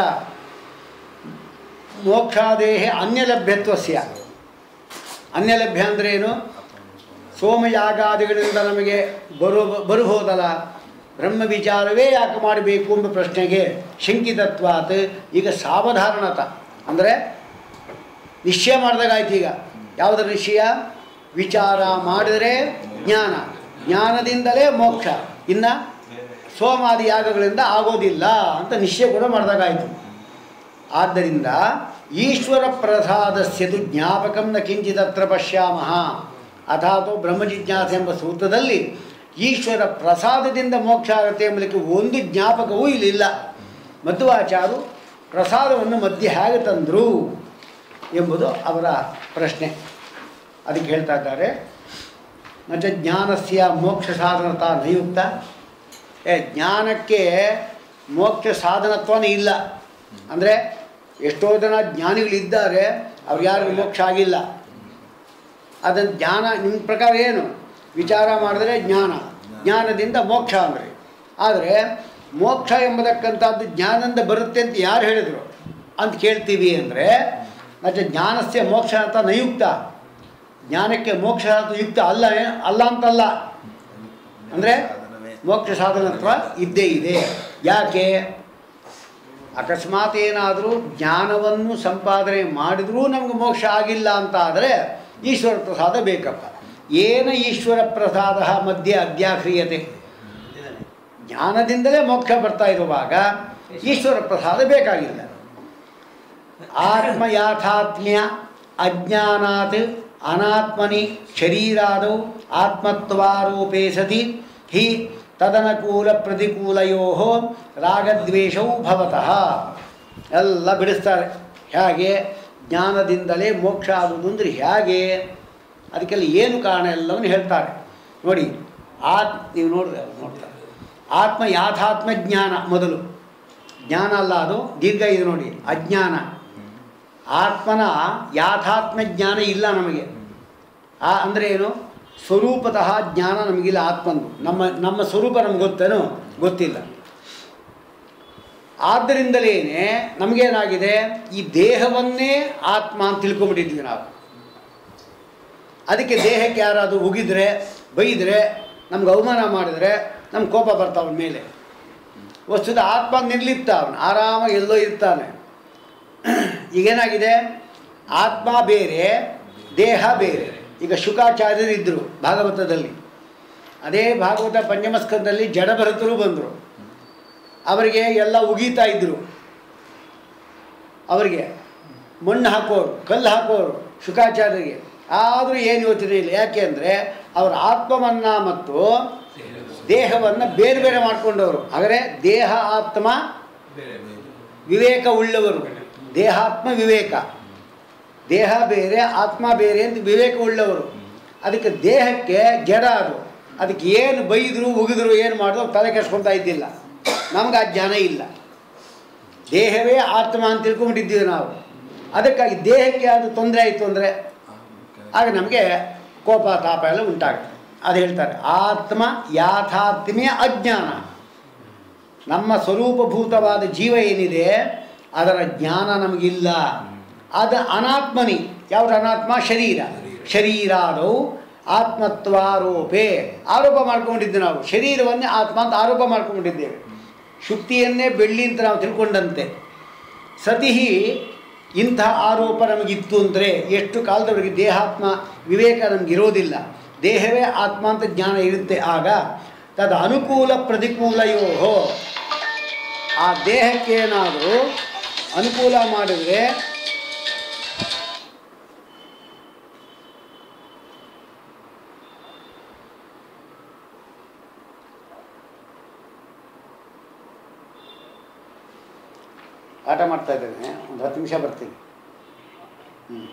ಮೋಕ್ಷಾದೇಹ ಅನ್ಯಲಭ್ಯತ್ವಸ್ಯ ಅನ್ಯಲಭ್ಯ ಅಂದ್ರೆ ಏನು ಸೋಮಯಾಗಾದಿಗಳಿಂದ ನಮಗೆ ಬರು ಬರಬಹುದಲ್ಲ ಬ್ರಹ್ಮ ವಿಚಾರವೇ ಯಾಕೆ ಮಾಡಬೇಕು ಎಂಬ ಪ್ರಶ್ನೆಗೆ ಶಂಕಿತತ್ವಾತ್ ಈಗ ಸಾವಧಾರಣತ ಅಂದರೆ ನಿಶ್ಚಯ ಮಾಡಿದಾಗಾಯ್ತು ಈಗ ಯಾವುದರ ನಿಶ್ಚಯ ವಿಚಾರ ಮಾಡಿದರೆ ಜ್ಞಾನ ಜ್ಞಾನದಿಂದಲೇ ಮೋಕ್ಷ ಇನ್ನು ಸೋಮಾದಿ ಯಾಗಗಳಿಂದ ಆಗೋದಿಲ್ಲ ಅಂತ ನಿಶ್ಚಯ ಕೂಡ ಮಾಡಿದಾಗಾಯಿತು ಆದ್ದರಿಂದ ಈಶ್ವರ ಪ್ರಸಾದಸ್ಯದು ಜ್ಞಾಪಕಂ ನ ಕಿಂಚಿದತ್ರ ಪಶ್ಯಾಮಃ ಅಥಾತೋ ಬ್ರಹ್ಮಜಿಜ್ಞಾಸ ಎಂಬ ಸೂತ್ರದಲ್ಲಿ ಈಶ್ವರ ಪ್ರಸಾದದಿಂದ ಮೋಕ್ಷ ಆಗುತ್ತೆ ಎಂಬುದಕ್ಕೆ ಒಂದು ಜ್ಞಾಪಕವೂ ಇಲ್ಲಿಲ್ಲ ಮಧ್ವಾಚಾರು ಪ್ರಸಾದವನ್ನು ಮಧ್ಯೆ ಹೇಗೆ ತಂದರು ಎಂಬುದು ಅವರ ಪ್ರಶ್ನೆ ಅದಕ್ಕೆ ಹೇಳ್ತಾ ಇದ್ದಾರೆ ನಚ ಜ್ಞಾನಸ್ಯ ಮೋಕ್ಷ ಸಾಧನತಾ ನಯುಕ್ತ ಏ ಜ್ಞಾನಕ್ಕೆ ಮೋಕ್ಷ ಸಾಧನತ್ವನೇ ಇಲ್ಲ ಅಂದರೆ ಎಷ್ಟೋ ಜನ ಜ್ಞಾನಿಗಳಿದ್ದಾರೆ ಅವ್ರಿಗೆ ಯಾರಿಗೂ ಮೋಕ್ಷ ಆಗಿಲ್ಲ ಅದನ್ನು ಜ್ಞಾನ ನಿಮ್ಮ ಪ್ರಕಾರ ಏನು ವಿಚಾರ ಮಾಡಿದ್ರೆ ಜ್ಞಾನ ಜ್ಞಾನದಿಂದ ಮೋಕ್ಷ ಅಂದರೆ ಆದರೆ ಮೋಕ್ಷ ಎಂಬತಕ್ಕಂಥದ್ದು ಜ್ಞಾನದಿಂದ ಬರುತ್ತೆ ಅಂತ ಯಾರು ಹೇಳಿದರು ಅಂತ ಕೇಳ್ತೀವಿ ಅಂದರೆ ಮತ್ತು ಜ್ಞಾನಸ್ಯ ಮೋಕ್ಷ ಅಂತ ನಯುಕ್ತ ಜ್ಞಾನಕ್ಕೆ ಮೋಕ್ಷ ಅಂತ ಯುಕ್ತ ಅಲ್ಲ ಏ- ಅಲ್ಲ ಅಂತಲ್ಲ ಅಂದರೆ ಮೋಕ್ಷ ಸಾಧನತ್ವ ಇದ್ದೇ ಇದೆ ಯಾಕೆ ಅಕಸ್ಮಾತ್ ಏನಾದರೂ ಜ್ಞಾನವನ್ನು ಸಂಪಾದನೆ ಮಾಡಿದರೂ ನಮಗೆ ಮೋಕ್ಷ ಆಗಿಲ್ಲ ಅಂತ ಆದರೆ ಈಶ್ವರ ಪ್ರಸಾದ ಬೇಕಪ್ಪ ಏನ ಈಶ್ವರ ಪ್ರಸಾದ ಮಧ್ಯೆ ಅಧ್ಯಾಕ್ರಿಯತೆ ಇದನ್ನೇ ಜ್ಞಾನದಿಂದಲೇ ಮೋಕ್ಷ ಬರ್ತಾ ಇರುವಾಗ ಈಶ್ವರ ಪ್ರಸಾದ ಬೇಕಾಗಿಲ್ಲ ಆತ್ಮ ಯಾಥಾತ್ಮ್ಯ ಅಜ್ಞಾನಾತ್ ಅನಾತ್ಮನಿ ಶರೀರಾದೌ ಆತ್ಮತ್ವಾರೂಪೇ ಸತಿ ಹಿ ತದನುಕೂಲ ಪ್ರತಿಕೂಲಯೋ ರಾಗದ್ವೇಷವು ಭವತಃ ಎಲ್ಲ ಬಿಡಿಸ್ತಾರೆ ಹೇಗೆ ಜ್ಞಾನದಿಂದಲೇ ಮೋಕ್ಷ ಆಗುವುದು ಅಂದರೆ ಹೇಗೆ ಅದಕ್ಕೆಲ್ಲ ಏನು ಕಾರಣ ಎಲ್ಲವನ್ನು ಹೇಳ್ತಾರೆ ನೋಡಿ ಆತ್ ನೀವು ನೋಡಿದ್ರೆ ನೋಡ್ತಾರೆ ಆತ್ಮ ಯಾಥಾತ್ಮ ಜ್ಞಾನ ಮೊದಲು ಜ್ಞಾನ ಅಲ್ಲ ಅದು ದೀರ್ಘ ಇದೆ ನೋಡಿ ಅಜ್ಞಾನ ಆತ್ಮನ ಯಾಥಾತ್ಮ ಜ್ಞಾನ ಇಲ್ಲ ನಮಗೆ ಆ ಅಂದರೆ ಏನು ಸ್ವರೂಪತಃ ಜ್ಞಾನ ನಮಗಿಲ್ಲ ಆತ್ಮಂದು ನಮ್ಮ ನಮ್ಮ ಸ್ವರೂಪ ನಮ್ಗೆ ಗೊತ್ತೇನೋ ಗೊತ್ತಿಲ್ಲ ಆದ್ದರಿಂದಲೇ ನಮಗೇನಾಗಿದೆ ಈ ದೇಹವನ್ನೇ ಆತ್ಮ ಅಂತ ತಿಳ್ಕೊಂಬಿಟ್ಟಿದ್ವಿ ನಾವು ಅದಕ್ಕೆ ದೇಹಕ್ಕೆ ಯಾರಾದರೂ ಉಗಿದ್ರೆ ಬೈದರೆ ನಮ್ಗೆ ಅವಮಾನ ಮಾಡಿದರೆ ನಮ್ಗೆ ಕೋಪ ಬರ್ತಾವನ ಮೇಲೆ ವಸ್ತುದ ಆತ್ಮ ನಿರ್ಲಿಪ್ತ ಅವನು ಆರಾಮಾಗಿ ಎಲ್ಲೋ ಇರ್ತಾನೆ ಈಗೇನಾಗಿದೆ ಆತ್ಮ ಬೇರೆ ದೇಹ ಬೇರೆ ಈಗ ಶುಕಾಚಾರ್ಯರು ಇದ್ದರು ಭಾಗವತದಲ್ಲಿ ಅದೇ ಭಾಗವತ ಪಂಚಮಸ್ಕಂದಲ್ಲಿ ಜಡಭರತರು ಬಂದರು ಅವರಿಗೆ ಎಲ್ಲ ಉಗೀತಾ ಇದ್ದರು ಅವರಿಗೆ ಮಣ್ಣು ಹಾಕೋರು ಕಲ್ಲು ಹಾಕೋರು ಶುಕಾಚಾರ್ಯರಿಗೆ ಆದರೂ ಏನು ಯೋಚನೆ ಇಲ್ಲ ಯಾಕೆ ಅಂದರೆ ಅವರ ಆತ್ಮವನ್ನು ಮತ್ತು ದೇಹವನ್ನು ಬೇರೆ ಬೇರೆ ಮಾಡಿಕೊಂಡವರು ಹಾಗಾದರೆ ದೇಹ ಆತ್ಮ ವಿವೇಕ ಉಳ್ಳವರು ದೇಹಾತ್ಮ ವಿವೇಕ ದೇಹ ಬೇರೆ ಆತ್ಮ ಬೇರೆ ಅಂತ ವಿವೇಕ ಉಳ್ಳವರು ಅದಕ್ಕೆ ದೇಹಕ್ಕೆ ಜಡ ಅದು ಅದಕ್ಕೆ ಏನು ಬೈದರು ಉಗಿದ್ರು ಏನು ಮಾಡಿದ್ರು ತಲೆ ಕೆಡ್ಸ್ಕೊತಾ ಇದ್ದಿಲ್ಲ ನಮ್ಗೆ ಆ ಜ್ಞಾನ ಇಲ್ಲ ದೇಹವೇ ಆತ್ಮ ಅಂತ ತಿಳ್ಕೊಂಬಿಟ್ಟಿದ್ದೀವಿ ನಾವು ಅದಕ್ಕಾಗಿ ದೇಹಕ್ಕೆ ಅದು ತೊಂದರೆ ಆಯಿತು ಅಂದರೆ ಆಗ ನಮಗೆ ಕೋಪ ತಾಪ ಎಲ್ಲ ಉಂಟಾಗುತ್ತೆ ಅದು ಹೇಳ್ತಾರೆ ಆತ್ಮ ಯಾಥಾತ್ಮ್ಯ ಅಜ್ಞಾನ ನಮ್ಮ ಸ್ವರೂಪಭೂತವಾದ ಜೀವ ಏನಿದೆ ಅದರ ಜ್ಞಾನ ನಮಗಿಲ್ಲ ಅದು ಅನಾತ್ಮನಿ ಯಾವುದು ಅನಾತ್ಮ ಶರೀರ ಶರೀರಾದವು ಆತ್ಮತ್ವಾರೋಪೆ ಆರೋಪ ಮಾಡ್ಕೊಂಡಿದ್ದೇವೆ ನಾವು ಶರೀರವನ್ನೇ ಆತ್ಮ ಅಂತ ಆರೋಪ ಮಾಡ್ಕೊಂಡಿದ್ದೇವೆ ಶುಕ್ತಿಯನ್ನೇ ಬೆಳ್ಳಿ ಅಂತ ನಾವು ತಿಳ್ಕೊಂಡಂತೆ ಸತಿ ಇಂಥ ಆರೋಪ ನಮಗಿತ್ತು ಅಂದರೆ ಎಷ್ಟು ಕಾಲದವರೆಗೆ ದೇಹಾತ್ಮ ವಿವೇಕ ನಮಗಿರೋದಿಲ್ಲ ದೇಹವೇ ಆತ್ಮ ಅಂತ ಜ್ಞಾನ ಇರುತ್ತೆ ಆಗ ತದ ಅನುಕೂಲ ಪ್ರತಿಕೂಲಯೋ ಆ ದೇಹಕ್ಕೇನಾದರೂ ಅನುಕೂಲ ಮಾಡಿದರೆ ಆಟ ಮಾಡ್ತಾ ಇದ್ದೇನೆ ಒಂದು ಹತ್ತು ನಿಮಿಷ ಬರ್ತೀನಿ ಹ್ಞೂ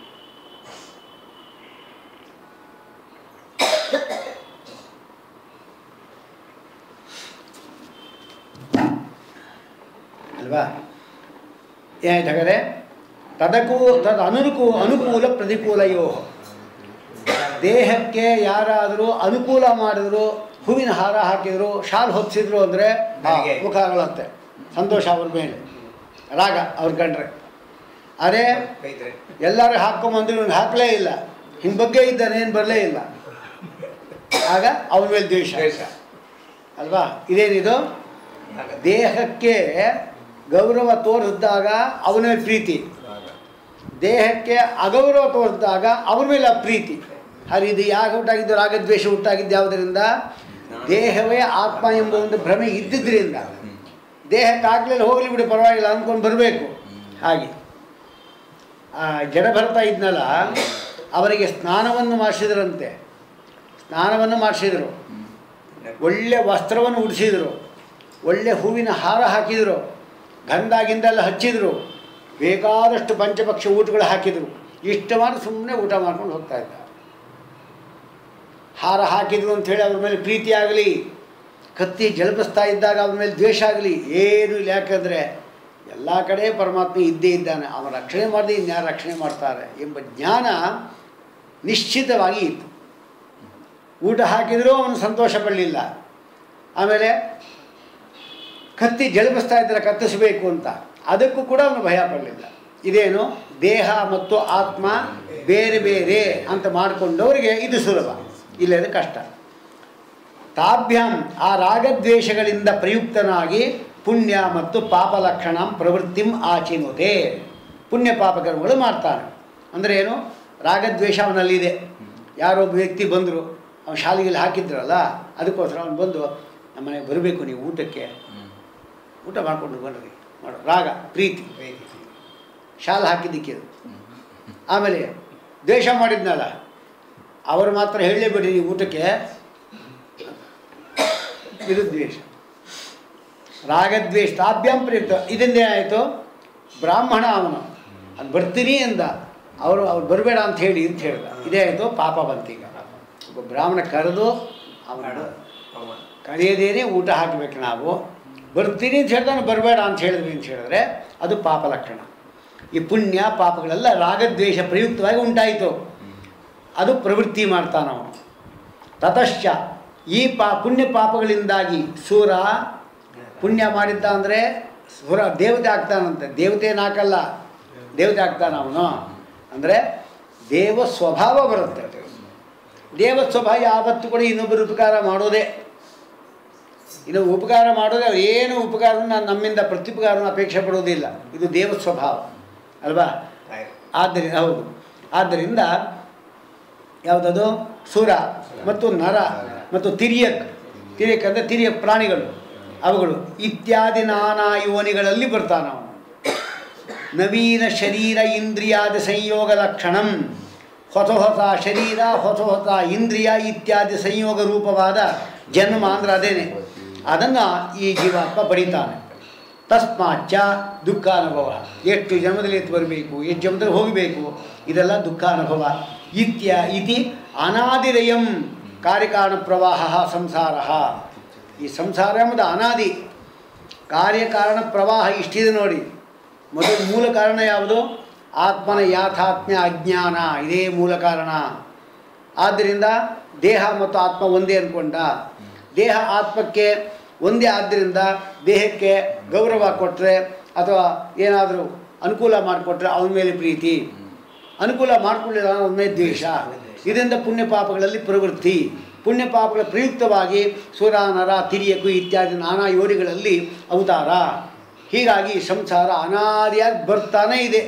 ಅಲ್ವಾ ಏನಾಯ್ತು ಹಾಗಾದ್ರೆ ತದಕ್ಕೂ ತದ ಅನುಕೂ ಅನುಕೂಲ ಪ್ರತಿಕೂಲಯೋ ದೇಹಕ್ಕೆ ಯಾರಾದರೂ ಅನುಕೂಲ ಮಾಡಿದ್ರು ಹೂವಿನ ಹಾರ ಹಾಕಿದ್ರು ಶಾಲ್ ಹೊತ್ತಿಸಿದ್ರು ಅಂದರೆ ನನಗೆ. ಮುಖ ಅರಳುತ್ತೆ ಸಂತೋಷ ಅವ್ರ ಮೇಲೆ ರಾಗ ಅವ್ರ ಕಂಡ್ರೆ ಅದೇ ಬೈದ್ರೆ ಎಲ್ಲರೂ ಹಾಕ್ಕೊಂಬಂದ್ರು ಇವ್ನು ಹಾಕಲೇ ಇಲ್ಲ ಹಿಂಗೆ ಬಗ್ಗೆ ಇದ್ದಾನೆ ಏನು ಬರಲೇ ಇಲ್ಲ ಆಗ ಅವನ ಮೇಲೆ ದ್ವೇಷ ದ್ವೇಷ ಅಲ್ವಾ ಇದೇನಿದು ಆಗತ್ತೆ. ದೇಹಕ್ಕೆ ಗೌರವ ತೋರಿಸಿದಾಗ ಅವನ ಮೇಲೆ ಪ್ರೀತಿ ರಾಗ ದೇಹಕ್ಕೆ ಅಗೌರವ ತೋರಿಸಿದಾಗ ಅವನ ಮೇಲೆ ಅಪ್ರೀತಿ ಹಾಗೆ ಇದು ಯಾಕೆ ಹುಟ್ಟಾಗಿದ್ದು ರಾಗದ್ವೇಷ ಹುಟ್ಟಾಗಿದ್ದು ಯಾವುದರಿಂದ ದೇಹವೇ ಆತ್ಮ ಎಂಬ ಒಂದು ಭ್ರಮೆ ಇದ್ದಿದ್ದರಿಂದ ದೇಹಕ್ಕೆ ಆಗ್ಲಿಲ್ಲ ಹೋಗಲಿ ಬಿಡಿ ಪರವಾಗಿಲ್ಲ ಅಂದ್ಕೊಂಡು ಬರಬೇಕು ಹಾಗೆ ಆ ಜಡಭರತ ಇದ್ನಲ್ಲ ಅವರಿಗೆ ಸ್ನಾನವನ್ನು ಮಾಡಿಸಿದ್ರಂತೆ ಸ್ನಾನವನ್ನು ಮಾಡಿಸಿದರು ಒಳ್ಳೆ ವಸ್ತ್ರವನ್ನು ಉಡಿಸಿದರು ಒಳ್ಳೆ ಹೂವಿನ ಹಾರ ಹಾಕಿದರು ಗಂಧ ಗಿಂದೆಲ್ಲ ಹಚ್ಚಿದರು ಬೇಕಾದಷ್ಟು ಪಂಚಪಕ್ಷ ಊಟಗಳು ಹಾಕಿದರು ಇಷ್ಟ ಮಾಡಿ ಸುಮ್ಮನೆ ಊಟ ಮಾಡ್ಕೊಂಡು ಹೋಗ್ತಾ ಇದ್ದ ಹಾರ ಹಾಕಿದ್ರು ಅಂಥೇಳಿ ಅವ್ರ ಮೇಲೆ ಪ್ರೀತಿ ಆಗಲಿ ಕತ್ತಿ ಜಲಪಿಸ್ತಾ ಇದ್ದಾಗ ಅವ್ರ ಮೇಲೆ ದ್ವೇಷ ಆಗಲಿ ಏನೂ ಇಲ್ಲ ಯಾಕಂದರೆ ಎಲ್ಲ ಕಡೆ ಪರಮಾತ್ಮ ಇದ್ದೇ ಇದ್ದಾನೆ ಅವನ ರಕ್ಷಣೆ ಮಾಡದೆ ಇನ್ಯಾರು ರಕ್ಷಣೆ ಮಾಡ್ತಾರೆ ಎಂಬ ಜ್ಞಾನ ನಿಶ್ಚಿತವಾಗಿ ಇತ್ತು ಊಟ ಹಾಕಿದರೂ ಅವನು ಸಂತೋಷ ಪಡಲಿಲ್ಲ ಆಮೇಲೆ ಕತ್ತಿ ಜಲಪಿಸ್ತಾ ಇದ್ದರೆ ಕತ್ತಿಸಬೇಕು ಅಂತ ಅದಕ್ಕೂ ಕೂಡ ಅವನು ಭಯ ಪಡಲಿಲ್ಲ ಇದೇನು ದೇಹ ಮತ್ತು ಆತ್ಮ ಬೇರೆ ಬೇರೆ ಅಂತ ಮಾಡಿಕೊಂಡವರಿಗೆ ಇದು ಸುಲಭ ಇಲ್ಲದ ಕಷ್ಟ ತಾಭ್ಯಾಂ ಆ ರಾಗದ್ವೇಷಗಳಿಂದ ಪ್ರಯುಕ್ತನಾಗಿ ಪುಣ್ಯ ಮತ್ತು ಪಾಪ ಲಕ್ಷಣ ಪ್ರವೃತ್ತಿಂ ಆಚಿನುತೆ ಪುಣ್ಯ ಪಾಪ ಕರ್ಮಗಳು ಮಾಡ್ತಾನೆ ಅಂದರೆ ಏನು ರಾಗದ್ವೇಷ ಅವನಲ್ಲಿದೆ ಯಾರೋ ಒಬ್ಬ ವ್ಯಕ್ತಿ ಬಂದರು ಅವನು ಶಾಲೆಗೆ ಹಾಕಿದ್ರಲ್ಲ ಅದಕ್ಕೋಸ್ಕರ ಅವನು ಬಂದು ನಮ್ಮನೆಗೆ ಬರಬೇಕು ನೀವು ಊಟಕ್ಕೆ ಊಟ ಮಾಡಿಕೊಂಡು ಬನ್ನಿರಿ ಮಾಡು ರಾಗ ಪ್ರೀತಿ ಪ್ರೀತಿ. ಶಾಲೆ ಹಾಕಿದ್ದಕ್ಕೆ ಅದು ಆಮೇಲೆ ದ್ವೇಷ ಮಾಡಿದ್ನಲ್ಲ ಅವರು ಮಾತ್ರ ಹೇಳಲೇಬೇಡಿ ನೀವು ಊಟಕ್ಕೆ ಇದು ದ್ವೇಷ ರಾಗದ್ವೇಷ ತಾಭ್ಯಾಂ ಪ್ರಯುಕ್ತ ಇದರಿಂದ ಏನಾಯಿತು ಬ್ರಾಹ್ಮಣ ಅವನು ಅದು ಬರ್ತೀನಿ ಅಂದ ಅವರು ಅವ್ರು ಬರಬೇಡ ಅಂತ ಹೇಳಿ ಅಂತ ಹೇಳ್ದ ಇದೇ ಆಯಿತು ಪಾಪ ಬಂತೀಗ ಒಬ್ಬ ಬ್ರಾಹ್ಮಣ ಕರೆದು ಅವನು ಅವಮಾನ. ಕರೆಯದೇನೆ ಊಟ ಹಾಕಬೇಕು ನಾವು ಬರ್ತೀನಿ ಅಂತ ಹೇಳ್ತಾನೆ ಬರಬೇಡ ಅಂತ ಹೇಳಿದ್ವಿ ಅಂತ ಹೇಳಿದ್ರೆ ಅದು ಪಾಪ ಲಕ್ಷಣ ಈ ಪುಣ್ಯ ಪಾಪಗಳೆಲ್ಲ ರಾಗದ್ವೇಷ ಪ್ರಯುಕ್ತವಾಗಿ ಉಂಟಾಯಿತು ಅದು ಪ್ರವೃತ್ತಿ ಮಾಡ್ತಾನವನು ತತಶ್ಚ ಈ ಪಾ ಪುಣ್ಯ ಪಾಪಗಳಿಂದಾಗಿ ಸೂರ ಪುಣ್ಯ ಮಾಡಿದ್ದ ಅಂದರೆ ಸುರ ದೇವತೆ ಆಗ್ತಾನಂತೆ ದೇವತೆನಾಕಲ್ಲ ದೇವತೆ ಆಗ್ತಾನ ಅವನು ಅಂದರೆ ದೇವ ಸ್ವಭಾವ ಬರುತ್ತೆ ದೇವ ಸ್ವಭಾವ ಯಾವತ್ತೂ ಕೂಡ ಇನ್ನೊಬ್ಬರು ಉಪಕಾರ ಮಾಡೋದೇ ಇನ್ನು ಉಪಕಾರ ಮಾಡೋದೇ ಅವ್ರು ಏನು ಉಪಕಾರವನ್ನು ನಾನು ನಮ್ಮಿಂದ ಪ್ರತ್ಯುಪಕಾರವನ್ನು ಅಪೇಕ್ಷೆ ಪಡೋದಿಲ್ಲ ಇದು ದೇವ ಸ್ವಭಾವ ಅಲ್ವಾ ಆಯ್ತು. ಆದ್ದರಿಂದ ಹೌದು ಆದ್ದರಿಂದ ಯಾವುದದು ಸುರ ಮತ್ತು ನರ ಮತ್ತು ತಿರಿಯಕ್ ತಿರಿಯಕ್ ಅಂದರೆ ತಿರಿಯಕ್ ಪ್ರಾಣಿಗಳು ಅವುಗಳು ಇತ್ಯಾದಿ ನಾನಾ ಯೋನಿಗಳಲ್ಲಿ ಬರ್ತಾನ ಅವನು ನವೀನ ಶರೀರ ಇಂದ್ರಿಯಾದಿ ಸಂಯೋಗ ಲಕ್ಷಣಂ ಹೊಸ ಹೊಸ ಶರೀರ ಹೊಸ ಹೊಸ ಇಂದ್ರಿಯ ಇತ್ಯಾದಿ ಸಂಯೋಗ ರೂಪವಾದ ಜನ್ಮ ಅಂದ್ರೆ ಅದೇನೆ ಅದನ್ನು ಈ ಜೀವಾತ್ಮ ಪಡಿತಾನೆ ತಸ್ಮಾಚ್ಚ ದುಃಖ ಅನುಭವ ಎಷ್ಟು ಜನ್ಮದಲ್ಲಿ ಎತ್ತು ಬರಬೇಕು ಎಷ್ಟು ಜನ್ಮದಲ್ಲಿ ಹೋಗಬೇಕು ಇದೆಲ್ಲ ದುಃಖ ಅನುಭವ ಇತ್ಯ ಇತಿ ಅನಾದಿರಯಂ ಕಾರ್ಯಕಾರಣ ಪ್ರವಾಹ ಸಂಸಾರ ಈ ಸಂಸಾರ ಎಂಬುದು ಅನಾದಿ ಕಾರ್ಯಕಾರಣ ಪ್ರವಾಹ ಇಷ್ಟಿದೆ ನೋಡಿ ಮೊದಲು ಮೂಲ ಕಾರಣ ಯಾವುದು ಆತ್ಮನ ಯಾಥಾತ್ಮ್ಯ ಅಜ್ಞಾನ ಇದೇ ಮೂಲ ಕಾರಣ ಆದ್ದರಿಂದ ದೇಹ ಮತ್ತು ಆತ್ಮ ಒಂದೇ ಅಂದ್ಕೊಂಡ ದೇಹ ಆತ್ಮಕ್ಕೆ ಒಂದೇ ಆದ್ದರಿಂದ ದೇಹಕ್ಕೆ ಗೌರವ ಕೊಟ್ಟರೆ ಅಥವಾ ಏನಾದರೂ ಅನುಕೂಲ ಮಾಡಿಕೊಟ್ರೆ ಅವನ ಮೇಲೆ ಪ್ರೀತಿ ಅನುಕೂಲ ಮಾಡಿಕೊಳ್ಳಿಲ್ಲ ಅವನ ಮೇಲೆ ದ್ವೇಷ ಇದರಿಂದ ಪುಣ್ಯ ಪಾಪಗಳಲ್ಲಿ ಪ್ರವೃತ್ತಿ ಪುಣ್ಯ ಪಾಪಗಳ ಪ್ರಯುಕ್ತವಾಗಿ ಸುರ ನರ ತಿರಿಯಕು ಇತ್ಯಾದಿ ನಾನಾ ಯೋನಿಗಳಲ್ಲಿ ಅವತಾರ ಹೀಗಾಗಿ ಸಂಸಾರ ಅನಾದಿಯಾಗಿ ಬರ್ತಾನೇ ಇದೆ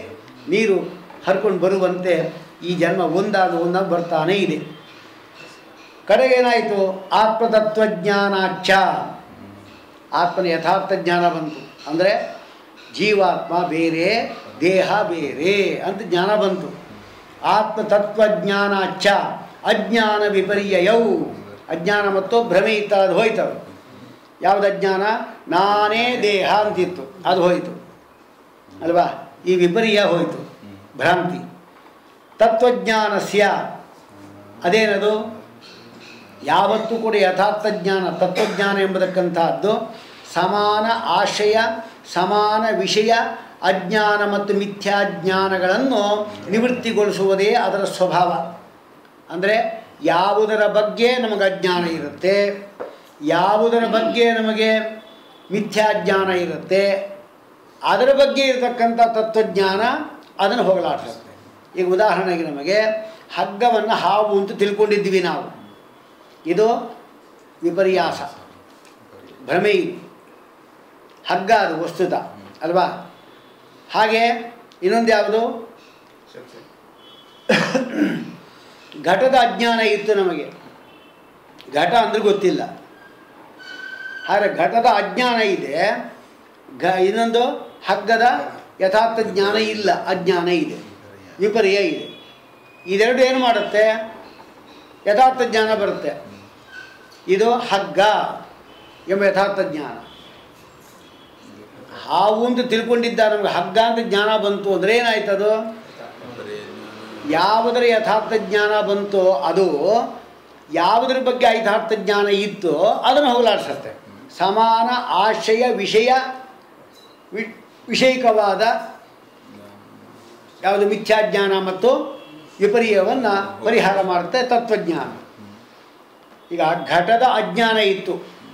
ನೀರು ಹರ್ಕೊಂಡು ಬರುವಂತೆ ಈ ಜನ್ಮ ಒಂದಾದ ಒಂದಾಗಿ ಬರ್ತಾನೇ ಇದೆ ಕಡೆಗೇನಾಯಿತು ಆತ್ಮತತ್ವಜ್ಞಾನಾಚ ಆತ್ಮನ ಯಥಾರ್ಥ ಜ್ಞಾನ ಬಂತು ಅಂದರೆ ಜೀವಾತ್ಮ ಬೇರೆ ದೇಹ ಬೇರೆ ಅಂತ ಜ್ಞಾನ ಬಂತು ಆತ್ಮತತ್ವಜ್ಞಾನಾಚ ಅಜ್ಞಾನ ವಿಪರ್ಯಯವು ಅಜ್ಞಾನ ಮತ್ತು ಭ್ರಮೆ ಇತ್ಯಾದಿ ಹೋಯ್ತವೆ ಯಾವುದು ಅಜ್ಞಾನ ನಾನೇ ದೇಹ ಅಂತಿತ್ತು ಅದು ಹೋಯಿತು ಅಲ್ವಾ ಈ ವಿಪರ್ಯ ಹೋಯಿತು ಭ್ರಾಂತಿ ತತ್ವಜ್ಞಾನಸ್ಯ ಅದೇನದು ಯಾವತ್ತೂ ಕೂಡ ಯಥಾರ್ಥ ಜ್ಞಾನ ತತ್ವಜ್ಞಾನ ಎಂಬತಕ್ಕಂತಹದ್ದು ಸಮಾನ ಆಶಯ ಸಮಾನ ವಿಷಯ ಅಜ್ಞಾನ ಮತ್ತು ಮಿಥ್ಯಾಜ್ಞಾನಗಳನ್ನು ನಿವೃತ್ತಿಗೊಳಿಸುವುದೇ ಅದರ ಸ್ವಭಾವ ಅಂದರೆ ಯಾವುದರ ಬಗ್ಗೆ ನಮಗೆ ಅಜ್ಞಾನ ಇರುತ್ತೆ ಯಾವುದರ ಬಗ್ಗೆ ನಮಗೆ ಮಿಥ್ಯಾಜ್ಞಾನ ಇರುತ್ತೆ ಅದರ ಬಗ್ಗೆ ಇರತಕ್ಕಂಥ ತತ್ವಜ್ಞಾನ ಅದನ್ನು ಹೋಗಲಾಡಿಸುತ್ತೆ ಈಗ ಉದಾಹರಣೆಗೆ ನಮಗೆ ಹಗ್ಗವನ್ನು ಹಾವು ಅಂತ ತಿಳ್ಕೊಂಡಿದ್ವಿ ನಾವು ಇದು ವಿಪರ್ಯಾಸ ಭ್ರಮೆ ಇದು. ಹಗ್ಗ ಅದು ವಸ್ತುತ ಅಲ್ವಾ ಹಾಗೆ ಇನ್ನೊಂದು ಯಾವುದು ಘಟದ ಅಜ್ಞಾನ ಇತ್ತು ನಮಗೆ ಘಟ ಅಂದ್ರೆ ಗೊತ್ತಿಲ್ಲ ಹಾಗೆ ಘಟದ ಅಜ್ಞಾನ ಇದೆ ಘ ಇನ್ನೊಂದು ಹಗ್ಗದ ಯಥಾರ್ಥ ಜ್ಞಾನ ಇಲ್ಲ ಅಜ್ಞಾನ ಇದೆ ವಿಪರ್ಯ ಇದೆ ಇದೆರಡು ಏನು ಮಾಡುತ್ತೆ ಯಥಾರ್ಥ ಜ್ಞಾನ ಬರುತ್ತೆ ಇದು ಹಗ್ಗ ಎಂಬ ಯಥಾರ್ಥ ಜ್ಞಾನ ಹಾವು ಅಂತ ತಿಳ್ಕೊಂಡಿದ್ದ ನಮ್ಗೆ ಹಗ್ಗ ಅಂತ ಜ್ಞಾನ ಬಂತು ಅಂದರೆ ಏನಾಯ್ತದು ಯಾವುದರ ಯಥಾರ್ಥ ಜ್ಞಾನ ಬಂತೋ ಅದು ಯಾವುದರ ಬಗ್ಗೆ ಯಥಾರ್ಥ ಜ್ಞಾನ ಇತ್ತೋ ಅದನ್ನು ಹೋಗಲಾಡಿಸುತ್ತೆ ಸಮಾನ ಆಶಯ ವಿಷಯ ವಿ- ವಿಷಯಿಕವಾದ ಯಾವುದು ಮಿಥ್ಯಾಜ್ಞಾನ ಮತ್ತು ವಿಪರ್ಯವನ್ನು ಪರಿಹಾರ ಮಾಡುತ್ತೆ ತತ್ವಜ್ಞಾನ ಈಗ ಘಟದ ಅಜ್ಞಾನ ಇತ್ತು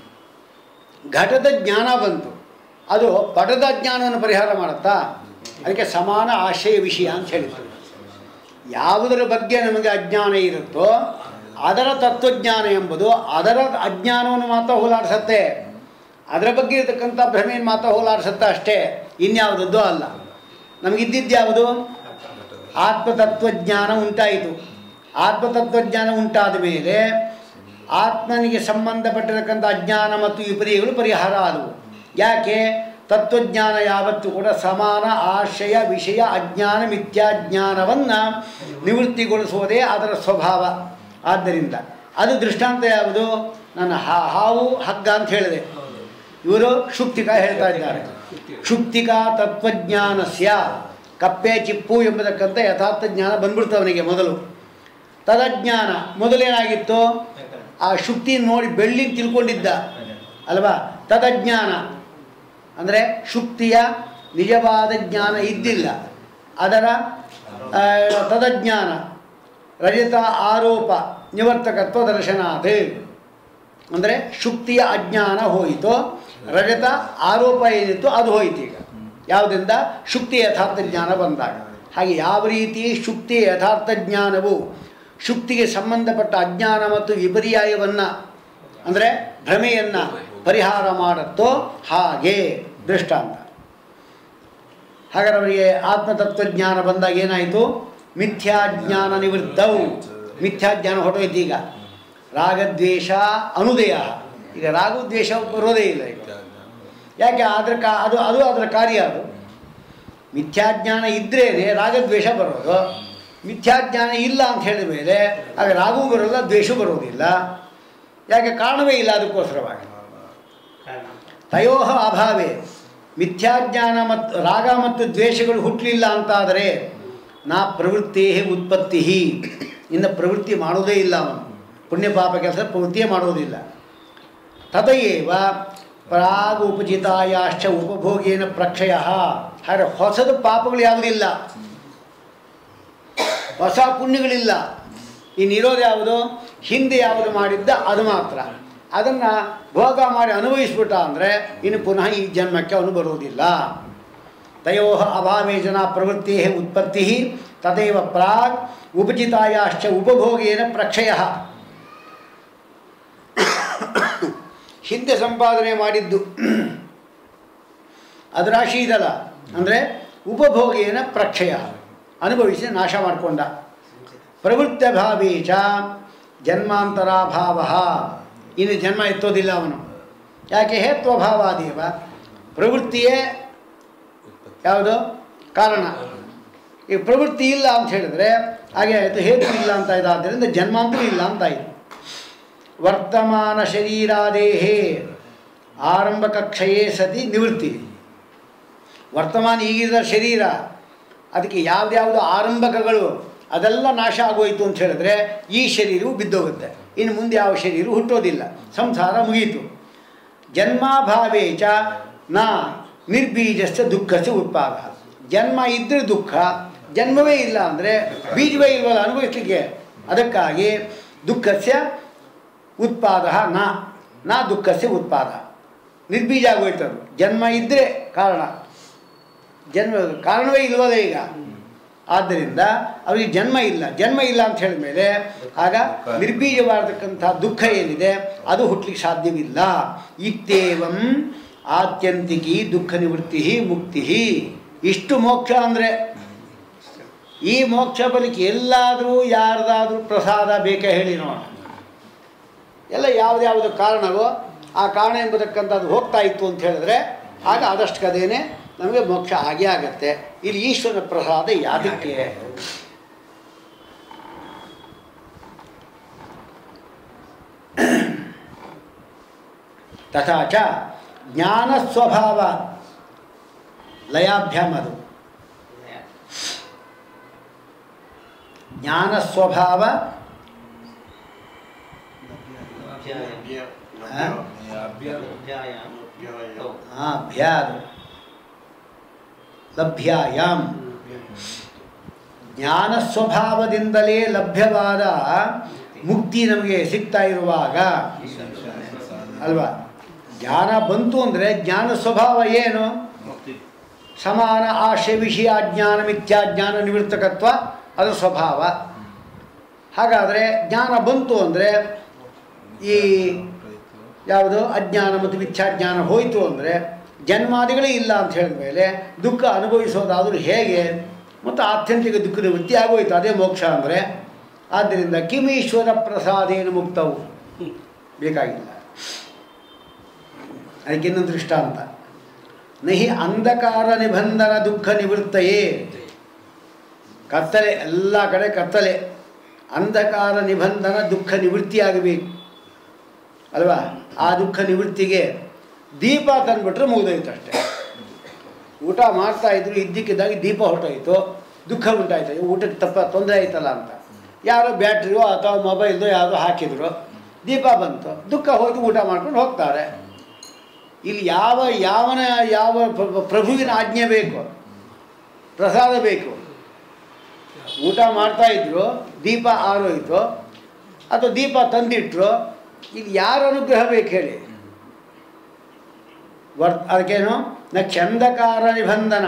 ಘಟದ ಜ್ಞಾನ ಬಂತು ಅದು ಪಟದ ಅಜ್ಞಾನವನ್ನು ಪರಿಹಾರ ಮಾಡುತ್ತಾ ಅದಕ್ಕೆ ಸಮಾನ ಆಶಯ ವಿಷಯ ಅಂತ ಹೇಳಿದ್ರು ಯಾವುದರ ಬಗ್ಗೆ ನಮಗೆ ಅಜ್ಞಾನ ಇರುತ್ತೋ ಅದರ ತತ್ವಜ್ಞಾನ ಎಂಬುದು ಅದರ ಅಜ್ಞಾನವನ್ನು ಮಾತ್ರ ಹೋಲಾಡಿಸುತ್ತೆ ಅದರ ಬಗ್ಗೆ ಇರತಕ್ಕಂಥ ಭ್ರಮೆಯನ್ನು ಮಾತ್ರ ಹೋಲಾಡಿಸುತ್ತೆ ಅಷ್ಟೇ ಇನ್ಯಾವುದದ್ದು ಅಲ್ಲ ನಮಗಿದ್ದಿದ್ದು ಯಾವುದು ಆತ್ಮತತ್ವಜ್ಞಾನ ಉಂಟಾಯಿತು ಆತ್ಮತತ್ವಜ್ಞಾನ ಉಂಟಾದ ಮೇಲೆ ಆತ್ಮನಿಗೆ ಸಂಬಂಧಪಟ್ಟಿರತಕ್ಕಂಥ ಅಜ್ಞಾನ ಮತ್ತು ವಿಪರ್ಯಗಳು ಪರಿಹಾರ ಆದವು ಯಾಕೆ ತತ್ವಜ್ಞಾನ ಯಾವತ್ತೂ ಕೂಡ ಸಮಾನ ಆಶಯ ವಿಷಯ ಅಜ್ಞಾನ ಮಿಥ್ಯಾಜ್ಞಾನವನ್ನು ನಿವೃತ್ತಿಗೊಳಿಸುವುದೇ ಅದರ ಸ್ವಭಾವ ಆದ್ದರಿಂದ ಅದು ದೃಷ್ಟಾಂತ ಯಾವುದು ನನ್ನ ಹಾ- ಹಾವು ಹಗ್ಗ ಅಂತ ಹೇಳಿದೆ ಇವರು ಶುಕ್ತಿಕ ಹೇಳ್ತಾ ಇದ್ದಾರೆ ಶುಕ್ತಿಕ ತತ್ವಜ್ಞಾನಸ್ಯ ಕಪ್ಪೆ ಚಿಪ್ಪು ಎಂಬತಕ್ಕಂಥ ಯಥಾರ್ಥ ಜ್ಞಾನ ಬಂದ್ಬಿಡ್ತು ಅವನಿಗೆ ಮೊದಲು ತದಜ್ಞಾನ ಮೊದಲೇನಾಗಿತ್ತು ಆ ಶುಕ್ತಿ ನೋಡಿ ಬೆಳ್ಳಿ ತಿಳ್ಕೊಂಡಿದ್ದ ಅಲ್ವಾ ತದಜ್ಞಾನ ಅಂದರೆ ಶುಕ್ತಿಯ ನಿಜವಾದ ಜ್ಞಾನ ಇದ್ದಿಲ್ಲ ಅದರ ಆ, ತದಜ್ಞಾನ ರಜತ ಆರೋಪ ನಿವರ್ತಕತ್ವ ದರ್ಶನಾತ್ ಅಂದರೆ ಶುಕ್ತಿಯ ಅಜ್ಞಾನ ಹೋಯಿತು ರಜತ ಆರೋಪ ಏನಿತ್ತು ಅದು ಹೋಯಿತು ಈಗ ಯಾವುದರಿಂದ ಶುಕ್ತಿ ಯಥಾರ್ಥ ಜ್ಞಾನ ಬಂದಾಗ ಹಾಗೆ ಯಾವ ರೀತಿ ಶುಕ್ತಿಯ ಯಥಾರ್ಥ ಜ್ಞಾನವು ಶುಕ್ತಿಗೆ ಸಂಬಂಧಪಟ್ಟ ಅಜ್ಞಾನ ಮತ್ತು ವಿಪರ್ಯಾಯವನ್ನು ಅಂದರೆ ಭ್ರಮೆಯನ್ನು ಪರಿಹಾರ ಮಾಡುತ್ತೋ ಹಾಗೆ ದೃಷ್ಟಾಂತ ಹಾಗಾದ್ರೆ ಅವರಿಗೆ ಆತ್ಮತತ್ವಜ್ಞಾನ ಬಂದಾಗ ಏನಾಯಿತು ಮಿಥ್ಯಾಜ್ಞಾನ ನಿವೃತ್ತವು ಮಿಥ್ಯಾಜ್ಞಾನ ಹೊರಟೋಯ್ತು ಈಗ ರಾಗದ್ವೇಷ ಅನುದಯ ಈಗ ರಾಗದ್ವೇಷ ಬರೋದೇ ಇಲ್ಲ ಈಗ ಯಾಕೆ ಅದ್ರ ಕಾ ಅದು ಅದು ಅದರ ಕಾರ್ಯ ಅದು ಮಿಥ್ಯಾಜ್ಞಾನ ಇದ್ರೇ ರಾಗದ್ವೇಷ ಬರೋದು ಮಿಥ್ಯಾಜ್ಞಾನ ಇಲ್ಲ ಅಂತ ಹೇಳಿದ ಮೇಲೆ ಆಗ ರಾಗವೂ ಬರೋಲ್ಲ ದ್ವೇಷವೂ ಬರೋದಿಲ್ಲ ಯಾಕೆ ಕಾರಣವೇ ಇಲ್ಲ ಅದಕ್ಕೋಸ್ಕರವಾಗಿ ಕಾರಣ ತಯೋ ಅಭಾವೇ ಮಿಥ್ಯಾಜ್ಞಾನ ಮತ್ತು ರಾಗ ಮತ್ತು ದ್ವೇಷಗಳು ಹುಟ್ಟಲಿಲ್ಲ ಅಂತಾದರೆ ನಾ ಪ್ರವೃತ್ತಿ ಉತ್ಪತ್ತಿ ಇನ್ನು ಪ್ರವೃತ್ತಿ ಮಾಡೋದೇ ಇಲ್ಲ ಅವನು ಪುಣ್ಯ ಪಾಪ ಕೆಲಸ ಪ್ರವೃತ್ತಿಯೇ ಮಾಡೋದಿಲ್ಲ ತದಯೇವ ಪ್ರಾಗ ಉಪಜಿತಾಯಾಶ್ಚ ಉಪಭೋಗೇನ ಪ್ರಕ್ಷಯ ಹಾಗೆ ಹೊಸದು ಪಾಪಗಳು ಯಾವುದಿಲ್ಲ ಹೊಸ ಪುಣ್ಯಗಳಿಲ್ಲ ಇನ್ನಿರೋದು ಯಾವುದು ಹಿಂದೆ ಯಾವುದು ಮಾಡಿದ್ದ ಅದು ಮಾತ್ರ ಅದನ್ನು ಭೋಗ ಮಾಡಿ ಅನುಭವಿಸ್ಬಿಟ್ಟ ಅಂದರೆ ಇನ್ನು ಪುನಃ ಈ ಜನ್ಮಕ್ಕೆ ಅವನು ಬರುವುದಿಲ್ಲ ತಯೋ ಅಭಾವೇ ಜನ ಪ್ರವೃತ್ತಿ ಉತ್ಪತ್ತಿ ತದೇವ ಪ್ರಾಗ್ ಉಪಜಿತಾಯಾಶ್ಚ ಉಪಭೋಗೇನ ಪ್ರಕ್ಷಯ ಹಿಂದೆ ಸಂಪಾದನೆ ಮಾಡಿದ್ದು ಅದು ರಾಶಿ ಇದಲ್ಲ ಅಂದರೆ ಉಪಭೋಗೇನ ಪ್ರಕ್ಷಯ ಅನುಭವಿಸಿ ನಾಶ ಮಾಡಿಕೊಂಡ ಪ್ರವೃತ್ತಭಾವೇ ಚ ಜನ್ಮಾಂತರಾಭಾವ ಇನ್ನು ಜನ್ಮ ಎತ್ತೋದಿಲ್ಲ ಅವನು ಯಾಕೆ ಹೇತ್ವಭಾವಾದೇವ ಪ್ರವೃತ್ತಿಯೇ ಯಾವುದು ಕಾರಣ ಈ ಪ್ರವೃತ್ತಿ ಇಲ್ಲ ಅಂತ ಹೇಳಿದ್ರೆ ಹಾಗೆ ಆಯಿತು ಹೇತು ಇಲ್ಲ ಅಂತ ಇದೆ ಆದ್ದರಿಂದ ಜನ್ಮಾಂತರ ಇಲ್ಲ ಅಂತ ಆಯಿತು ವರ್ತಮಾನ ಶರೀರಾದೇಹೇ ಆರಂಭಕ ಕ್ಷಯೇ ಸತಿ ನಿವೃತ್ತಿ ವರ್ತಮಾನ ಈಗಿದ ಶರೀರ ಅದಕ್ಕೆ ಯಾವ್ದ್ಯಾವುದು ಆರಂಭಕಗಳು ಅದೆಲ್ಲ ನಾಶ ಆಗೋಯ್ತು ಅಂತ ಹೇಳಿದ್ರೆ ಈ ಶರೀರವು ಬಿದ್ದೋಗುತ್ತೆ ಇನ್ನು ಮುಂದೆ ಯಾವ ಶರೀರ ಹುಟ್ಟೋದಿಲ್ಲ ಸಂಸಾರ ಮುಗೀತು ಜನ್ಮಾಭಾವೇ ಚ ನಾ ನಿರ್ಬೀಜಸ್ಥ ದುಃಖಸ್ಯ ಉತ್ಪಾದ ಜನ್ಮ ಇದ್ದರೆ ದುಃಖ ಜನ್ಮವೇ ಇಲ್ಲ ಅಂದರೆ ಬೀಜವೇ ಇಲ್ವಲ್ಲ ಅನುಭವಿಸಲಿಕ್ಕೆ ಅದಕ್ಕಾಗಿ ದುಃಖಸ್ಯ ಉತ್ಪಾದ ನಾ ನಾ ದುಃಖಸ್ಯ ಉತ್ಪಾದ ನಿರ್ಬೀಜ ಆಗೋಯ್ತದು ಜನ್ಮ ಇದ್ದರೆ ಕಾರಣ ಜನ್ಮ ಕಾರಣವೇ ಇಲ್ವಲ್ಲ ಈಗ ಆದ್ದರಿಂದ ಅವರಿಗೆ ಜನ್ಮ ಇಲ್ಲ ಜನ್ಮ ಇಲ್ಲ ಅಂತ ಹೇಳಿದ್ಮೇಲೆ ಆಗ ನಿರ್ಬೀಜವಾಗಿರ್ತಕ್ಕಂಥ ದುಃಖ ಏನಿದೆ ಅದು ಹುಟ್ಟಲಿಕ್ಕೆ ಸಾಧ್ಯವಿಲ್ಲ ಇತ್ತೇವಂ ಆತ್ಯಂತಿಕಿ ದುಃಖ ನಿವೃತ್ತಿ ಮುಕ್ತಿ ಇಷ್ಟು ಮೋಕ್ಷ ಅಂದರೆ ಈ ಮೋಕ್ಷ ಬಲಿಕೆ ಎಲ್ಲಾದರೂ ಯಾರ್ದಾದ್ರೂ ಪ್ರಸಾದ ಬೇಕೇ ಹೇಳಿ ನೋಡೋಣ ಎಲ್ಲ ಯಾವುದ್ಯಾವುದು ಕಾರಣವೋ ಆ ಕಾರಣ ಎಂಬುದಕ್ಕಂಥದ್ದು ಹೋಗ್ತಾ ಇತ್ತು ಅಂತ ಹೇಳಿದ್ರೆ ಆಗ ಆದಷ್ಟು ಕದೇನೆ ನಮಗೆ ಮೋಕ್ಷ ಆಗೇ ಆಗತ್ತೆ ಇಲ್ಲಿ ಈಶ್ವರನ ಪ್ರಸಾದ ಯಾದಕ್ಕೆ ತಥಾ ಚ ಜ್ಞಾನ ಸ್ವಭಾವ ಲಯಾಭ್ಯಾಮ್ ಅದು ಜ್ಞಾನ ಸ್ವಭಾವ ಹಾ? ಹಾಂ ಭ್ಯಾದು ಲಭ್ಯಾಯಾಮ್ ಜ್ಞಾನ ಸ್ವಭಾವದಿಂದಲೇ ಲಭ್ಯವಾದ ಮುಕ್ತಿ ನಮಗೆ ಸಿಗ್ತಾ ಇರುವಾಗ ಅಲ್ವಾ ಜ್ಞಾನ ಬಂತು ಅಂದರೆ ಜ್ಞಾನ ಸ್ವಭಾವ ಏನು ಸಮಾನ ಆಶಯ ವಿಷಯ ಜ್ಞಾನ ಮಿಥ್ಯಾಜ್ಞಾನ ನಿವೃತ್ತಕತ್ವ ಅದು ಸ್ವಭಾವ ಹಾಗಾದರೆ ಜ್ಞಾನ ಬಂತು ಅಂದರೆ ಈ ಯಾವುದು ಅಜ್ಞಾನ ಮತ್ತು ಮಿಥ್ಯಾಜ್ಞಾನ ಹೋಯಿತು ಅಂದರೆ ಜನ್ಮಾದಿಗಳೇ ಇಲ್ಲ ಅಂತ ಹೇಳಿದ ಮೇಲೆ ದುಃಖ ಅನುಭವಿಸೋದಾದರೂ ಹೇಗೆ ಮತ್ತು ಆತ್ಯಂತಿಕ ದುಃಖ ನಿವೃತ್ತಿ ಆಗೋಯ್ತು ಅದೇ ಮೋಕ್ಷ ಅಂದರೆ ಆದ್ದರಿಂದ ಕಿಮೀಶ್ವರ ಪ್ರಸಾದೇನು ಮುಕ್ತವು ಬೇಕಾಗಿಲ್ಲ ಅದಕ್ಕೆ ಇನ್ನೊಂದು ದೃಷ್ಟಾಂತ ನಹಿ ಅಂಧಕಾರ ನಿಬಂಧನ ದುಃಖ ನಿವೃತ್ತಯೇ ಕತ್ತಲೆ ಎಲ್ಲ ಕಡೆ ಕತ್ತಲೆ ಅಂಧಕಾರ ನಿಬಂಧನ ದುಃಖ ನಿವೃತ್ತಿಯಾಗಬೇಕು ಅಲ್ವಾ ಆ ದುಃಖ ನಿವೃತ್ತಿಗೆ ದೀಪ ತಂದುಬಿಟ್ರೆ ಮುಗಿದೋಯ್ತು ಅಷ್ಟೇ ಊಟ ಮಾಡ್ತಾ ಇದ್ರು ಇದ್ದಕ್ಕಿದ್ದಾಗಿ ದೀಪ ಹೊರಟೋಯ್ತು ದುಃಖ ಉಂಟಾಯ್ತು ಊಟಕ್ಕೆ ತಪ್ಪ ತೊಂದರೆ ಆಯ್ತಲ್ಲ ಅಂತ ಯಾರೋ ಬ್ಯಾಟ್ರಿಯೋ ಅಥವಾ ಮೊಬೈಲ್ದೋ ಯಾವುದೋ ಹಾಕಿದ್ರು ದೀಪ ಬಂತು ದುಃಖ ಹೋಯ್ತು ಊಟ ಮಾಡ್ಕೊಂಡು ಹೋಗ್ತಾರೆ ಇಲ್ಲಿ ಯಾವ ಯಾವನ ಯಾವ ಪ್ರ- ಪ್ರಭುವಿನ ಆಜ್ಞೆ ಬೇಕು ಪ್ರಸಾದ ಬೇಕು ಊಟ ಮಾಡ್ತಾ ಇದ್ರು ದೀಪ ಆರೋಯ್ತು ಅಥವಾ ದೀಪ ತಂದಿಟ್ರು ಇಲ್ಲಿ ಯಾರ ಅನುಗ್ರಹ ಬೇಕು ಹೇಳಿ ವರ್ ಅದಕ್ಕೇನು ನ ಚಂದಕಾರ ನಿಬಂಧನ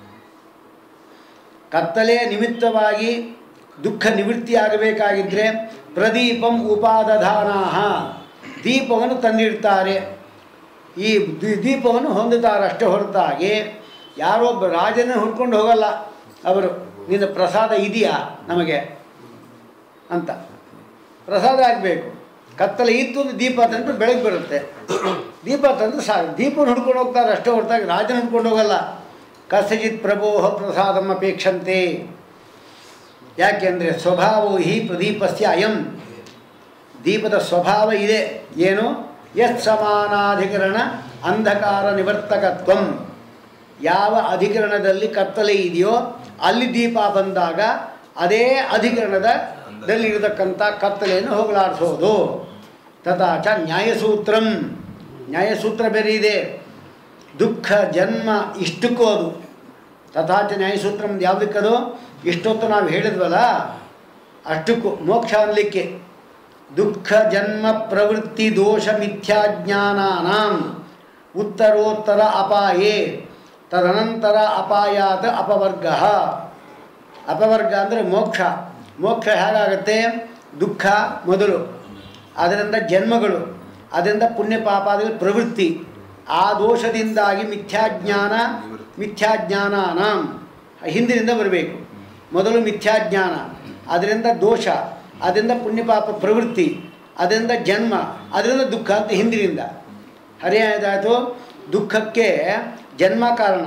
ಕತ್ತಲೆ ನಿಮಿತ್ತವಾಗಿ ದುಃಖ ನಿವೃತ್ತಿ ಆಗಬೇಕಾಗಿದ್ದರೆ ಪ್ರದೀಪಂ ಉಪಾದಧಾನಾಹ ದೀಪವನ್ನು ತಂದಿಡ್ತಾರೆ ಈ ದಿ- ದೀಪವನ್ನು ಹೊಂದುತ್ತಾರೆ ಅಷ್ಟೇ ಹೊರತಾಗಿ ಯಾರೊಬ್ಬ ರಾಜನ ಹುಡ್ಕೊಂಡು ಹೋಗಲ್ಲ ಅವರು ನಿನ್ನ ಪ್ರಸಾದ ಇದೆಯಾ ನಮಗೆ ಅಂತ ಪ್ರಸಾದ ಆಗಬೇಕು ಕತ್ತಲೆ ಇತ್ತು ಅಂದ್ರೆ ದೀಪ ತಂದ್ರೆ ಬೆಳಗ್ಗೆ ಬರುತ್ತೆ ದೀಪ ತಂದ್ರೆ ಸಾಕು ದೀಪವನ್ನು ಹುಡ್ಕೊಂಡು ಹೋಗ್ತಾರೆ ಅಷ್ಟೇ ಹೊರತಾಗಿ ರಾಜನ ಹುಡ್ಕೊಂಡು ಹೋಗಲ್ಲ ಕಸಚಿತ್ ಪ್ರಭೋಹ ಪ್ರಸಾದಂ ಅಪೇಕ್ಷಂತೆ ಯಾಕೆಂದರೆ ಸ್ವಭಾವೋ ಹಿ ಪ್ರದೀಪಸ್ಯ ಅಯಂ ದೀಪದ ಸ್ವಭಾವ ಇದೆ ಏನು ಯತ್ ಸಮಾನಾಧಿಕರಣ ಅಂಧಕಾರ ನಿವರ್ತಕತ್ವಂ ಯಾವ ಅಧಿಕರಣದಲ್ಲಿ ಕತ್ತಲೆ ಇದೆಯೋ ಅಲ್ಲಿ ದೀಪ ಬಂದಾಗ ಅದೇ ಅಧಿಕರಣದ ದಲ್ಲಿರತಕ್ಕಂಥ ಕತ್ತಲೆಯನ್ನು ಹೋಗಲಾಡಿಸೋದು ತಥಾಚ ನ್ಯಾಯಸೂತ್ರಂ ನ್ಯಾಯಸೂತ್ರ ಬೇರೆ ಇದೆ ದುಃಖ ಜನ್ಮ ಇಷ್ಟಕ್ಕೂ ಅದು ತಥಾಚ ನ್ಯಾಯಸೂತ್ರಂ ಯಾವುದಕ್ಕದು ಇಷ್ಟೊತ್ತು ನಾವು ಹೇಳಿದ್ವಲ್ಲ ಅಷ್ಟಕ್ಕೂ ಮೋಕ್ಷ ಅನ್ಲಿಕ್ಕೆ ದುಃಖ ಜನ್ಮ ಪ್ರವೃತ್ತಿ ದೋಷ ಮಿಥ್ಯಾಜ್ಞಾನಾನಾಂ ಉತ್ತರೋತ್ತರ ಅಪಾಯೇ ತದನಂತರ ಅಪಾಯಾತ್ ಅಪವರ್ಗ ಅಪವರ್ಗ ಅಂದರೆ ಮೋಕ್ಷ ಮೋಕ್ಷ ಹೇಗಾಗುತ್ತೆ ದುಃಖ ಮೊದಲು ಅದರಿಂದ ಜನ್ಮಗಳು ಅದರಿಂದ ಪುಣ್ಯ ಪಾಪಾದಿಗಳ ಪ್ರವೃತ್ತಿ ಆ ದೋಷದಿಂದಾಗಿ ಮಿಥ್ಯಾಜ್ಞಾನ ಮಿಥ್ಯಾಜ್ಞಾನಾನಾಂ ಹಿಂದಿನಿಂದ ಬರಬೇಕು ಮೊದಲು ಮಿಥ್ಯಾಜ್ಞಾನ ಅದರಿಂದ ದೋಷ ಅದರಿಂದ ಪುಣ್ಯಪಾಪ ಪ್ರವೃತ್ತಿ ಅದರಿಂದ ಜನ್ಮ ಅದರಿಂದ ದುಃಖ ಅಂತ ಹಿಂದಿನಿಂದ ಹರಿಯಾದಾಯಿತು ದುಃಖಕ್ಕೆ ಜನ್ಮ ಕಾರಣ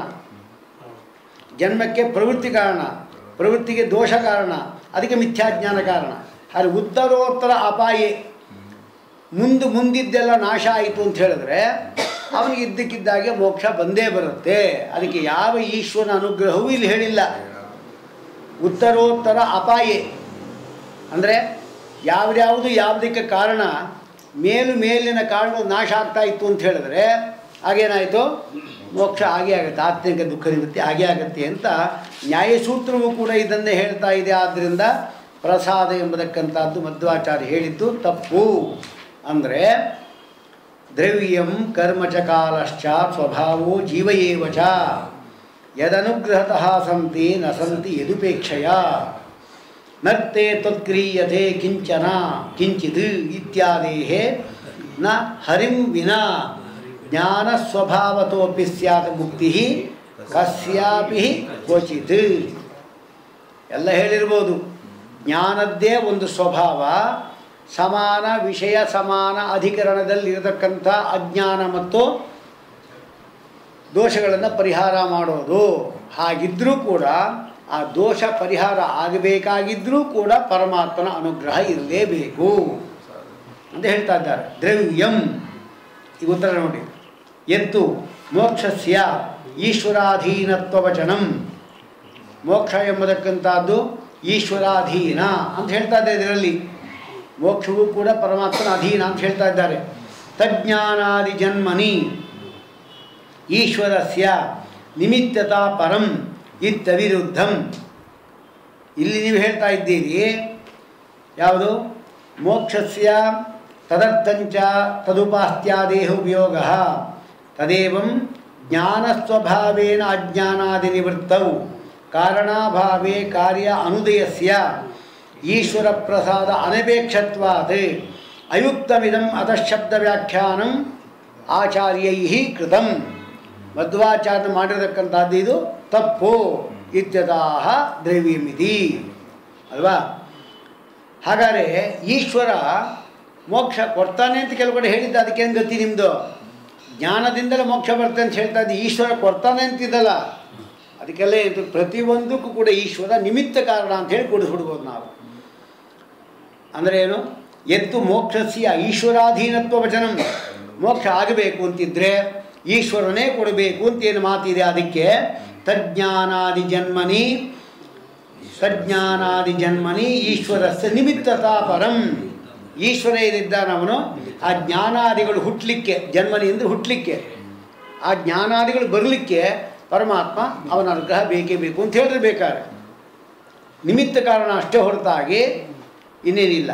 ಜನ್ಮಕ್ಕೆ ಪ್ರವೃತ್ತಿ ಕಾರಣ ಪ್ರವೃತ್ತಿಗೆ ದೋಷ ಕಾರಣ ಅದಕ್ಕೆ ಮಿಥ್ಯಾಜ್ಞಾನ ಕಾರಣ ಆದರೆ ಉತ್ತರೋತ್ತರ ಅಪಾಯೇ ಮುಂದೆ ಮುಂದಿದ್ದೆಲ್ಲ ನಾಶ ಆಯಿತು ಅಂತ ಹೇಳಿದ್ರೆ ಅವನಿಗೆ ಇದ್ದಕ್ಕಿದ್ದಾಗೆ ಮೋಕ್ಷ ಬಂದೇ ಬರುತ್ತೆ ಅದಕ್ಕೆ ಯಾವ ಈಶ್ವರನ ಅನುಗ್ರಹವೂ ಇಲ್ಲಿ ಹೇಳಿಲ್ಲ ಉತ್ತರೋತ್ತರ ಅಪಾಯೇ ಅಂದರೆ ಯಾವ್ದ್ಯಾವುದು ಯಾವುದಕ್ಕೆ ಕಾರಣ ಮೇಲು ಮೇಲಿನ ಕಾರಣಗಳು ನಾಶ ಆಗ್ತಾ ಇತ್ತು ಅಂತ ಹೇಳಿದ್ರೆ ಆಗೇನಾಯಿತು ಮೋಕ್ಷ ಆಗೇ ಆಗುತ್ತೆ ಆತ್ಮಿಕ ದುಃಖ ನಿವೃತ್ತಿ ಆಗೇ ಆಗುತ್ತೆ ಅಂತ ನ್ಯಾಯಸೂತ್ರವೂ ಕೂಡ ಇದನ್ನೇ ಹೇಳ್ತಾ ಇದೆ ಆದ್ದರಿಂದ ಪ್ರಸಾದ ಎಂಬುದಕ್ಕಂಥದ್ದು ಮಧ್ವಾಚಾರ್ಯ ಹೇಳಿದ್ದು ತಪ್ಪು ಅಂದರೆ ದ್ರವ್ಯಂ ಕರ್ಮ ಚ ಕಾಲಶ್ಚ ಸ್ವಭಾವೋ ಜೀವ ಏವ ಚ ಯದನುಗ್ರಹತಃ ಸಂತಿ ನ ಸಂತಿ ಯದುಪೇಕ್ಷೆಯ ನರ್ತೆ ತತ್ಕ್ರಿಯತೆ ಕಿಂಚನ ಕಿಂಚಿತ್ ಇತ್ಯಾದೇಹ ನ ಹರಿಂ ವಿನಾ ಜ್ಞಾನ ಸ್ವಭಾವತೋಪಿ ಸ್ಯಾತ್ ಮುಕ್ತಿ ಕಸ್ಯಾಪಿ ಕ್ವಚಿತ್ ಎಲ್ಲ ಹೇಳಿರ್ಬೋದು ಜ್ಞಾನದ್ದೇ ಒಂದು ಸ್ವಭಾವ ಸಮಾನ ವಿಷಯ ಸಮಾನ ಅಧಿಕರಣದಲ್ಲಿರತಕ್ಕಂಥ ಅಜ್ಞಾನ ಮತ್ತು ದೋಷಗಳನ್ನು ಪರಿಹಾರ ಮಾಡೋದು ಹಾಗಿದ್ದರೂ ಕೂಡ ಆ ದೋಷ ಪರಿಹಾರ ಆಗಬೇಕಾಗಿದ್ದರೂ ಕೂಡ ಪರಮಾತ್ಮನ ಅನುಗ್ರಹ ಇರಲೇಬೇಕು ಅಂತ ಹೇಳ್ತಾ ಇದ್ದಾರೆ ದ್ರವ್ಯಂ ಈಗ ಉತ್ತರ ನೋಡಿ ಎತ್ತು ಮೋಕ್ಷಸ್ಯ ಈಶ್ವರಾಧೀನತ್ವವಚನಂ ಮೋಕ್ಷ ಎಂಬುದಕ್ಕಂಥದ್ದು ಈಶ್ವರಾಧೀನ ಅಂತ ಹೇಳ್ತಾ ಇದ್ದಾರೆ ಇದರಲ್ಲಿ ಮೋಕ್ಷವೂ ಕೂಡ ಪರಮಾತ್ಮನ ಅಧೀನ ಅಂತ ಹೇಳ್ತಾ ಇದ್ದಾರೆ ತಜ್ಞಾನಾದಿ ಜನ್ಮನಿ ಈಶ್ವರಸ್ಯ ನಿಮಿತ್ತತಾ ಪರಂ ಇತ್ತವಿರುದ್ಧಂ ಇಲ್ಲಿ ನೀವು ಹೇಳ್ತಾ ಇದ್ದೀರಿ ಯಾವುದು ಮೋಕ್ಷಸ್ಯ ತದರ್ಥಂಚ ತದುಪಾಸ್ತ್ಯಾದೇಹ ಉಪಯೋಗ ತದೇವಂ ಜ್ಞಾನಸ್ವಭಾವೇನ ಅಜ್ಞಾನಾದಿ ನಿವೃತ್ತೌ ಕಾರಣಾಭಾವೇ ಕಾರ್ಯ ಅನುದಯಸ್ಯ ಈಶ್ವರ ಪ್ರಸಾದ ಅನಪೇಕ್ಷತ್ವಾತ್ ಅಯುಕ್ತಮಿದಂ ಅತಃಶಬ್ದ ವ್ಯಾಖ್ಯಾನಂ ಆಚಾರ್ಯೈ ಕೃತಂ ಮಧ್ವಾಚಾರ್ಯ ಮಾಡಿರತಕ್ಕಂಥದ್ದು ಇದು ತಪ್ಪು ಇತ್ಯದಾಹ ದ್ರವ್ಯಮಿತಿ ಅಲ್ವಾ ಹಾಗಾದರೆ ಈಶ್ವರ ಮೋಕ್ಷ ಕೊಡ್ತಾನೆ ಅಂತ ಕೆಲವು ಕಡೆ ಹೇಳಿದ್ದ ಅದಕ್ಕೇನು ಗತಿ ನಿಮ್ಮದು ಜ್ಞಾನದಿಂದಲೇ ಮೋಕ್ಷ ಬರ್ತದೆ ಅಂತ ಹೇಳ್ತಾ ಇದ್ದೆ ಈಶ್ವರ ಕೊಡ್ತಾನೆ ಅಂತಿದ್ದಲ್ಲ ಅದಕ್ಕೆಲ್ಲ ಇದು ಪ್ರತಿಯೊಂದಕ್ಕೂ ಕೂಡ ಈಶ್ವರ ನಿಮಿತ್ತ ಕಾರಣ ಅಂತ ಹೇಳಿ ಕೊಡಿಸ್ಬಿಡ್ಬೋದು ನಾವು ಅಂದರೆ ಏನು ಎತ್ತು ಮೋಕ್ಷಸ್ಯ ಈಶ್ವರಾಧೀನತ್ವ ವಚನಂ ಮೋಕ್ಷ ಆಗಬೇಕು ಅಂತಿದ್ರೆ ಈಶ್ವರನೇ ಕೊಡಬೇಕು ಅಂತ ಏನು ಮಾತಿದೆ ಅದಕ್ಕೆ ತಜ್ಞಾನಾದಿ ಜನ್ಮನಿ ತಜ್ಞಾನಾದಿ ಜನ್ಮನಿ ಈಶ್ವರಸ್ಯ ನಿಮಿತ್ತತಾ ಪರಂ ಈಶ್ವರ ಏನಿದ್ದಾನವನು ಆ ಜ್ಞಾನಾದಿಗಳು ಹುಟ್ಟಲಿಕ್ಕೆ ಜನ್ಮನಿ ಅಂದರೆ ಹುಟ್ಟಲಿಕ್ಕೆ ಆ ಜ್ಞಾನಾದಿಗಳು ಬರಲಿಕ್ಕೆ ಪರಮಾತ್ಮ ಅವನ ಅನುಗ್ರಹ ಬೇಕೇ ಬೇಕು ಅಂತ ಹೇಳಿರ್ಬೇಕಾದ್ರೆ ನಿಮಿತ್ತ ಕಾರಣ ಅಷ್ಟೇ ಹೊರತಾಗಿ ಇನ್ನೇನಿಲ್ಲ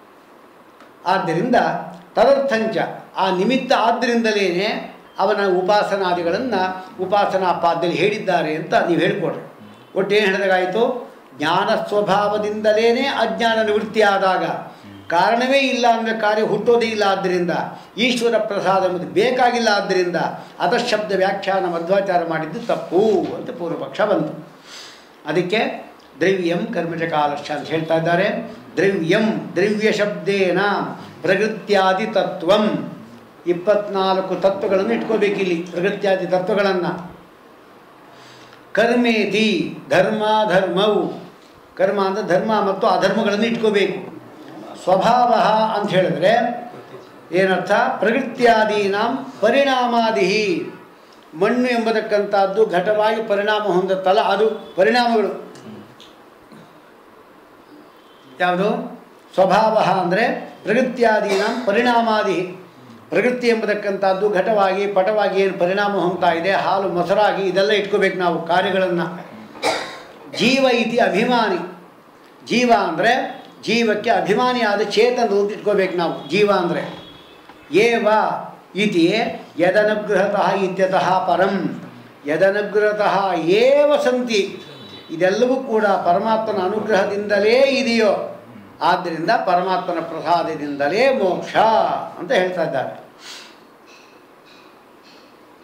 ಆದ್ದರಿಂದ ತದರ್ಥಂಚ ಆ ನಿಮಿತ್ತ ಆದ್ದರಿಂದಲೇ ಅವನ ಉಪಾಸನಾದಿಗಳನ್ನು ಉಪಾಸನಾ ಪಾದ್ಯದಲ್ಲಿ ಹೇಳಿದ್ದಾರೆ ಅಂತ ನೀವು ಹೇಳ್ಕೊಡ್ರಿ ಒಟ್ಟು ಏನು ಹೇಳಿದಾಗಾಯಿತು ಜ್ಞಾನ ಸ್ವಭಾವದಿಂದಲೇ ಅಜ್ಞಾನ ನಿವೃತ್ತಿ ಆದಾಗ ಕಾರಣವೇ ಇಲ್ಲ ಅಂದರೆ ಕಾರ್ಯ ಹುಟ್ಟೋದೇ ಇಲ್ಲ ಆದ್ದರಿಂದ ಈಶ್ವರ ಪ್ರಸಾದ ಎಂಬುದು ಬೇಕಾಗಿಲ್ಲ ಆದ್ದರಿಂದ ಅಧಶಬ್ದ ವ್ಯಾಖ್ಯಾನ ಮಧ್ವಾಚಾರ ಮಾಡಿದ್ದು ತಪ್ಪು ಅಂತ ಪೂರ್ವಪಕ್ಷ ಬಂತು ಅದಕ್ಕೆ ದ್ರವ್ಯಂ ಕರ್ಮಜ ಕಾಲಶ್ಚ ಅಂತ ಹೇಳ್ತಾ ಇದ್ದಾರೆ ದ್ರವ್ಯಂ ದ್ರವ್ಯ ಶಬ್ದೇನ ಪ್ರಕೃತ್ಯಾದಿ ತತ್ವಂ ಇಪ್ಪತ್ನಾಲ್ಕು ತತ್ವಗಳನ್ನು ಇಟ್ಕೋಬೇಕಿಲ್ಲಿ ಪ್ರಕೃತ್ಯಾದಿ ತತ್ವಗಳನ್ನು ಕರ್ಮೇತಿ ಧರ್ಮ ಧರ್ಮವು ಕರ್ಮ ಅಂದರೆ ಧರ್ಮ ಮತ್ತು ಅಧರ್ಮಗಳನ್ನು ಇಟ್ಕೋಬೇಕು ಸ್ವಭಾವ ಅಂತ ಹೇಳಿದ್ರೆ ಏನರ್ಥ ಪ್ರಕೃತ್ಯಾದೀನಾಂ ಪರಿಣಾಮಾದಿ ಮಣ್ಣು ಎಂಬತಕ್ಕಂಥದ್ದು ಘಟವಾಗಿ ಪರಿಣಾಮ ಹೊಂದುತ್ತಲ್ಲ ಅದು ಪರಿಣಾಮಗಳು ಯಾವುದು ಸ್ವಭಾವ ಅಂದರೆ ಪ್ರಕೃತ್ಯಾದೀನ ಪರಿಣಾಮಾದಿ ಪ್ರಕೃತಿ ಎಂಬತಕ್ಕಂಥದ್ದು ಘಟವಾಗಿ ಪಟವಾಗಿ ಏನು ಪರಿಣಾಮ ಹೊಂದ್ತಾ ಇದೆ ಹಾಲು ಮೊಸರಾಗಿ ಇದೆಲ್ಲ ಇಟ್ಕೋಬೇಕು ನಾವು ಕಾರ್ಯಗಳನ್ನು ಜೀವ ಇತಿ ಅಭಿಮಾನಿ ಜೀವ ಅಂದರೆ ಜೀವಕ್ಕೆ ಅಭಿಮಾನಿಯಾದ ಚೇತನ ಅಂತ ಇಟ್ಕೋಬೇಕು ನಾವು ಜೀವ ಅಂದರೆ ಏವ ಇತಿ ಯದನುಗ್ರಹತಃ ಇತ್ಯತಃ ಪರಂ ಯದನುಗ್ರಹತಃ ಏವ ಸಂತಿ ಇದೆಲ್ಲವೂ ಕೂಡ ಪರಮಾತ್ಮನ ಅನುಗ್ರಹದಿಂದಲೇ ಇದೆಯೋ ಆದ್ದರಿಂದ ಪರಮಾತ್ಮನ ಪ್ರಸಾದದಿಂದಲೇ ಮೋಕ್ಷ ಅಂತ ಹೇಳ್ತಾ ಇದ್ದಾರೆ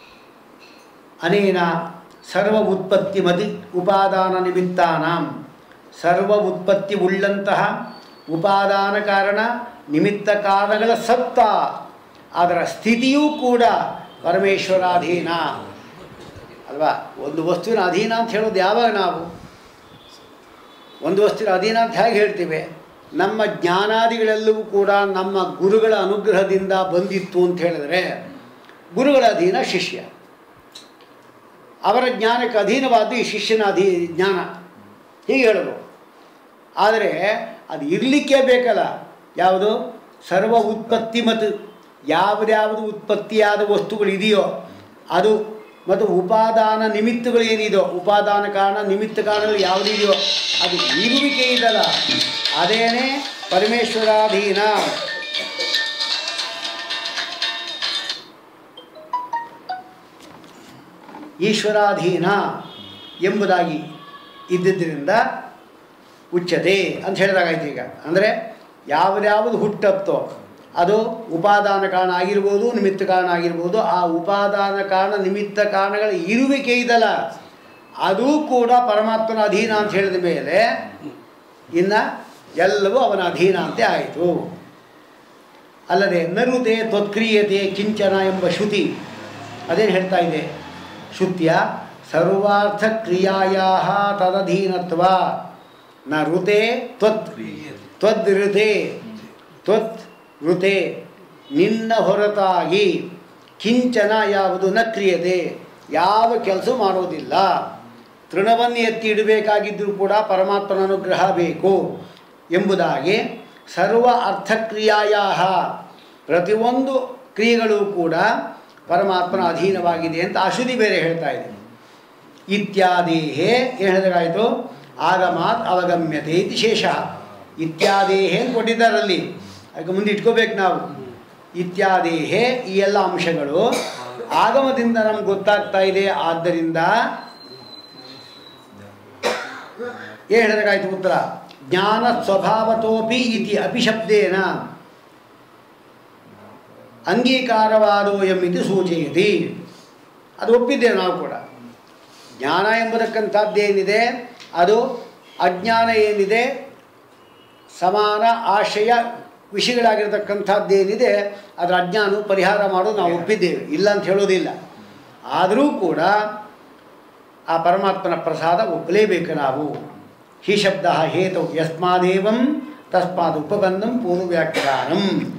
ಅನೇನ ಸರ್ವ ಉತ್ಪತ್ತಿ ಮತಿ ಉಪಾದಾನ ನಿಮಿತ್ತಾನಾಂ ಸರ್ವ ಉತ್ಪತ್ತಿ ಉಳ್ಳಂತಹ ಉಪಾದಾನ ಕಾರಣ ನಿಮಿತ್ತ ಕಾರಣಗಳ ಸತ್ತ ಅದರ ಸ್ಥಿತಿಯೂ ಕೂಡ ಪರಮೇಶ್ವರಾಧೀನ ಅಲ್ವಾ ಒಂದು ವಸ್ತುವಿನ ಅಧೀನ ಅಂತ ಹೇಳೋದು ಯಾವಾಗ ನಾವು ಒಂದು ವಸ್ತುವಿನ ಅಧೀನ ಅಂತ ಹೇಗೆ ಹೇಳ್ತೀವಿ ನಮ್ಮ ಜ್ಞಾನಾದಿಗಳೆಲ್ಲವೂ ಕೂಡ ನಮ್ಮ ಗುರುಗಳ ಅನುಗ್ರಹದಿಂದ ಬಂದಿತ್ತು ಅಂತ ಹೇಳಿದರೆ ಗುರುಗಳ ಅಧೀನ ಶಿಷ್ಯ ಅವರ ಜ್ಞಾನಕ್ಕೆ ಅಧೀನವಾದ್ದು ಈ ಶಿಷ್ಯನ ಅಧೀ ಜ್ಞಾನ ಹೀಗೆ ಹೇಳೋದು ಆದರೆ ಅದು ಇರಲಿಕ್ಕೆ ಬೇಕಲ್ಲ ಯಾವುದು ಸರ್ವ ಉತ್ಪತ್ತಿ ಮತ್ತು ಯಾವುದ್ಯಾವುದು ಉತ್ಪತ್ತಿಯಾದ ವಸ್ತುಗಳು ಇದೆಯೋ ಅದು ಮತ್ತು ಉಪಾದಾನ ನಿಮಿತ್ತಗಳು ಏನಿದೆಯೋ ಉಪಾದಾನ ಕಾರಣ ನಿಮಿತ್ತ ಕಾರಣಗಳು ಯಾವುದಿದೆಯೋ ಅದು ಇರುವಿಕೆ ಇದಲ್ಲ ಅದೇನೇ ಪರಮೇಶ್ವರಾಧೀನ ಈಶ್ವರಾಧೀನ ಎಂಬುದಾಗಿ ಇದ್ದಿದ್ದರಿಂದ ಉಚ್ಚತೆ ಅಂತ ಹೇಳಿದಾಗಾಯ್ತು ಈಗ ಅಂದರೆ ಯಾವುದ್ಯಾವುದು ಹುಟ್ಟತ್ತೋ ಅದು ಉಪಾದಾನ ಕಾರಣ ಆಗಿರ್ಬೋದು ನಿಮಿತ್ತ ಕಾರಣ ಆಗಿರ್ಬೋದು ಆ ಉಪಾದಾನ ಕಾರಣ ನಿಮಿತ್ತ ಕಾರಣಗಳ ಇರುವಿಕೆ ಇದಲ್ಲ ಅದೂ ಕೂಡ ಪರಮಾತ್ಮನ ಅಧೀನ ಅಂತ ಹೇಳಿದ ಮೇಲೆ ಇನ್ನು ಎಲ್ಲವೂ ಅವನ ಅಧೀನ ಅಂತೆ ಆಯಿತು ಅಲ್ಲದೆ ನರುತೆ ತ್ವತ್ಕ್ರಿಯತೆ ಕಿಂಚನ ಎಂಬ ಶ್ರುತಿ ಅದೇನು ಹೇಳ್ತಾ ಇದೆ ಶ್ರುತಿಯ ಸರ್ವಾರ್ಥ ಕ್ರಿಯಾಯ ತದಧೀನತ್ವ ನ ಋತೆ ತ್ವತ್ ತ್ವದೃತೆ ತ್ವತ್ ಋತೆ ನಿನ್ನ ಹೊರತಾಗಿ ಕಿಂಚನ ಯಾವುದು ನ ಕ್ರಿಯತೆ ಯಾವ ಕೆಲಸ ಮಾಡೋದಿಲ್ಲ ತೃಣವನ್ನು ಎತ್ತಿ ಇಡಬೇಕಾಗಿದ್ದರೂ ಕೂಡ ಪರಮಾತ್ಮನ ಅನುಗ್ರಹ ಬೇಕು ಎಂಬುದಾಗಿ ಸರ್ವ ಅರ್ಥಕ್ರಿಯಾಯ ಪ್ರತಿಯೊಂದು ಕ್ರಿಯೆಗಳು ಕೂಡ ಪರಮಾತ್ಮನ ಅಧೀನವಾಗಿದೆ ಅಂತ ಅಶ್ರುತಿ ಬೇರೆ ಹೇಳ್ತಾ ಇದೆ ಇತ್ಯಾದೇಹೇ ಏನು ಹೇಳಿದಾಗಾಯಿತು ಆಗಮಾತ್ ಅವಗಮ್ಯತೆ ಇತಿ ಶೇಷ ಇತ್ಯಾದೇಹೇ ಅಂತ ಕೊಟ್ಟಿದ್ದಾರಲ್ಲಿ ಅದಕ್ಕೆ ಮುಂದೆ ಇಟ್ಕೋಬೇಕು ನಾವು ಇತ್ಯಾದೇಹೇ ಈ ಎಲ್ಲ ಅಂಶಗಳು ಆಗಮದಿಂದ ನಮ್ಗೆ ಗೊತ್ತಾಗ್ತಾ ಇದೆ ಆದ್ದರಿಂದ ಏನು ಹೇಳಿದಾಗಾಯ್ತು ಉತ್ತರ ಜ್ಞಾನ ಸ್ವಭಾವತೋಪಿ ಇತಿ ಅಪಿಶಬ್ದೇನ ಅಂಗೀಕಾರವಾದೋಯಂ ಇದು ಸೂಚಯತಿ ಅದು ಒಪ್ಪಿದ್ದೇವೆ ನಾವು ಕೂಡ ಜ್ಞಾನ ಎಂಬುದಕ್ಕಂಥದ್ದೇನಿದೆ ಅದು ಅಜ್ಞಾನ ಏನಿದೆ ಸಮಾನ ಆಶಯ ವಿಷಯಗಳಾಗಿರ್ತಕ್ಕಂಥದ್ದೇನಿದೆ ಅದರ ಅಜ್ಞಾನ ಪರಿಹಾರ ಮಾಡೋದು ನಾವು ಒಪ್ಪಿದ್ದೇವೆ ಇಲ್ಲ ಅಂತ ಹೇಳೋದಿಲ್ಲ ಆದರೂ ಕೂಡ ಆ ಪರಮಾತ್ಮನ ಪ್ರಸಾದ ಒಪ್ಪಲೇಬೇಕು ನಾವು ಹಿ ಶಬ್ದ ಹೇತು ಯಸ್ಮಾದೇವಂ ತಸ್ಮಾದ್ ಉಪಬಂಧಂ ಪೂರ್ವ ವ್ಯಾಖ್ಯಾನಂ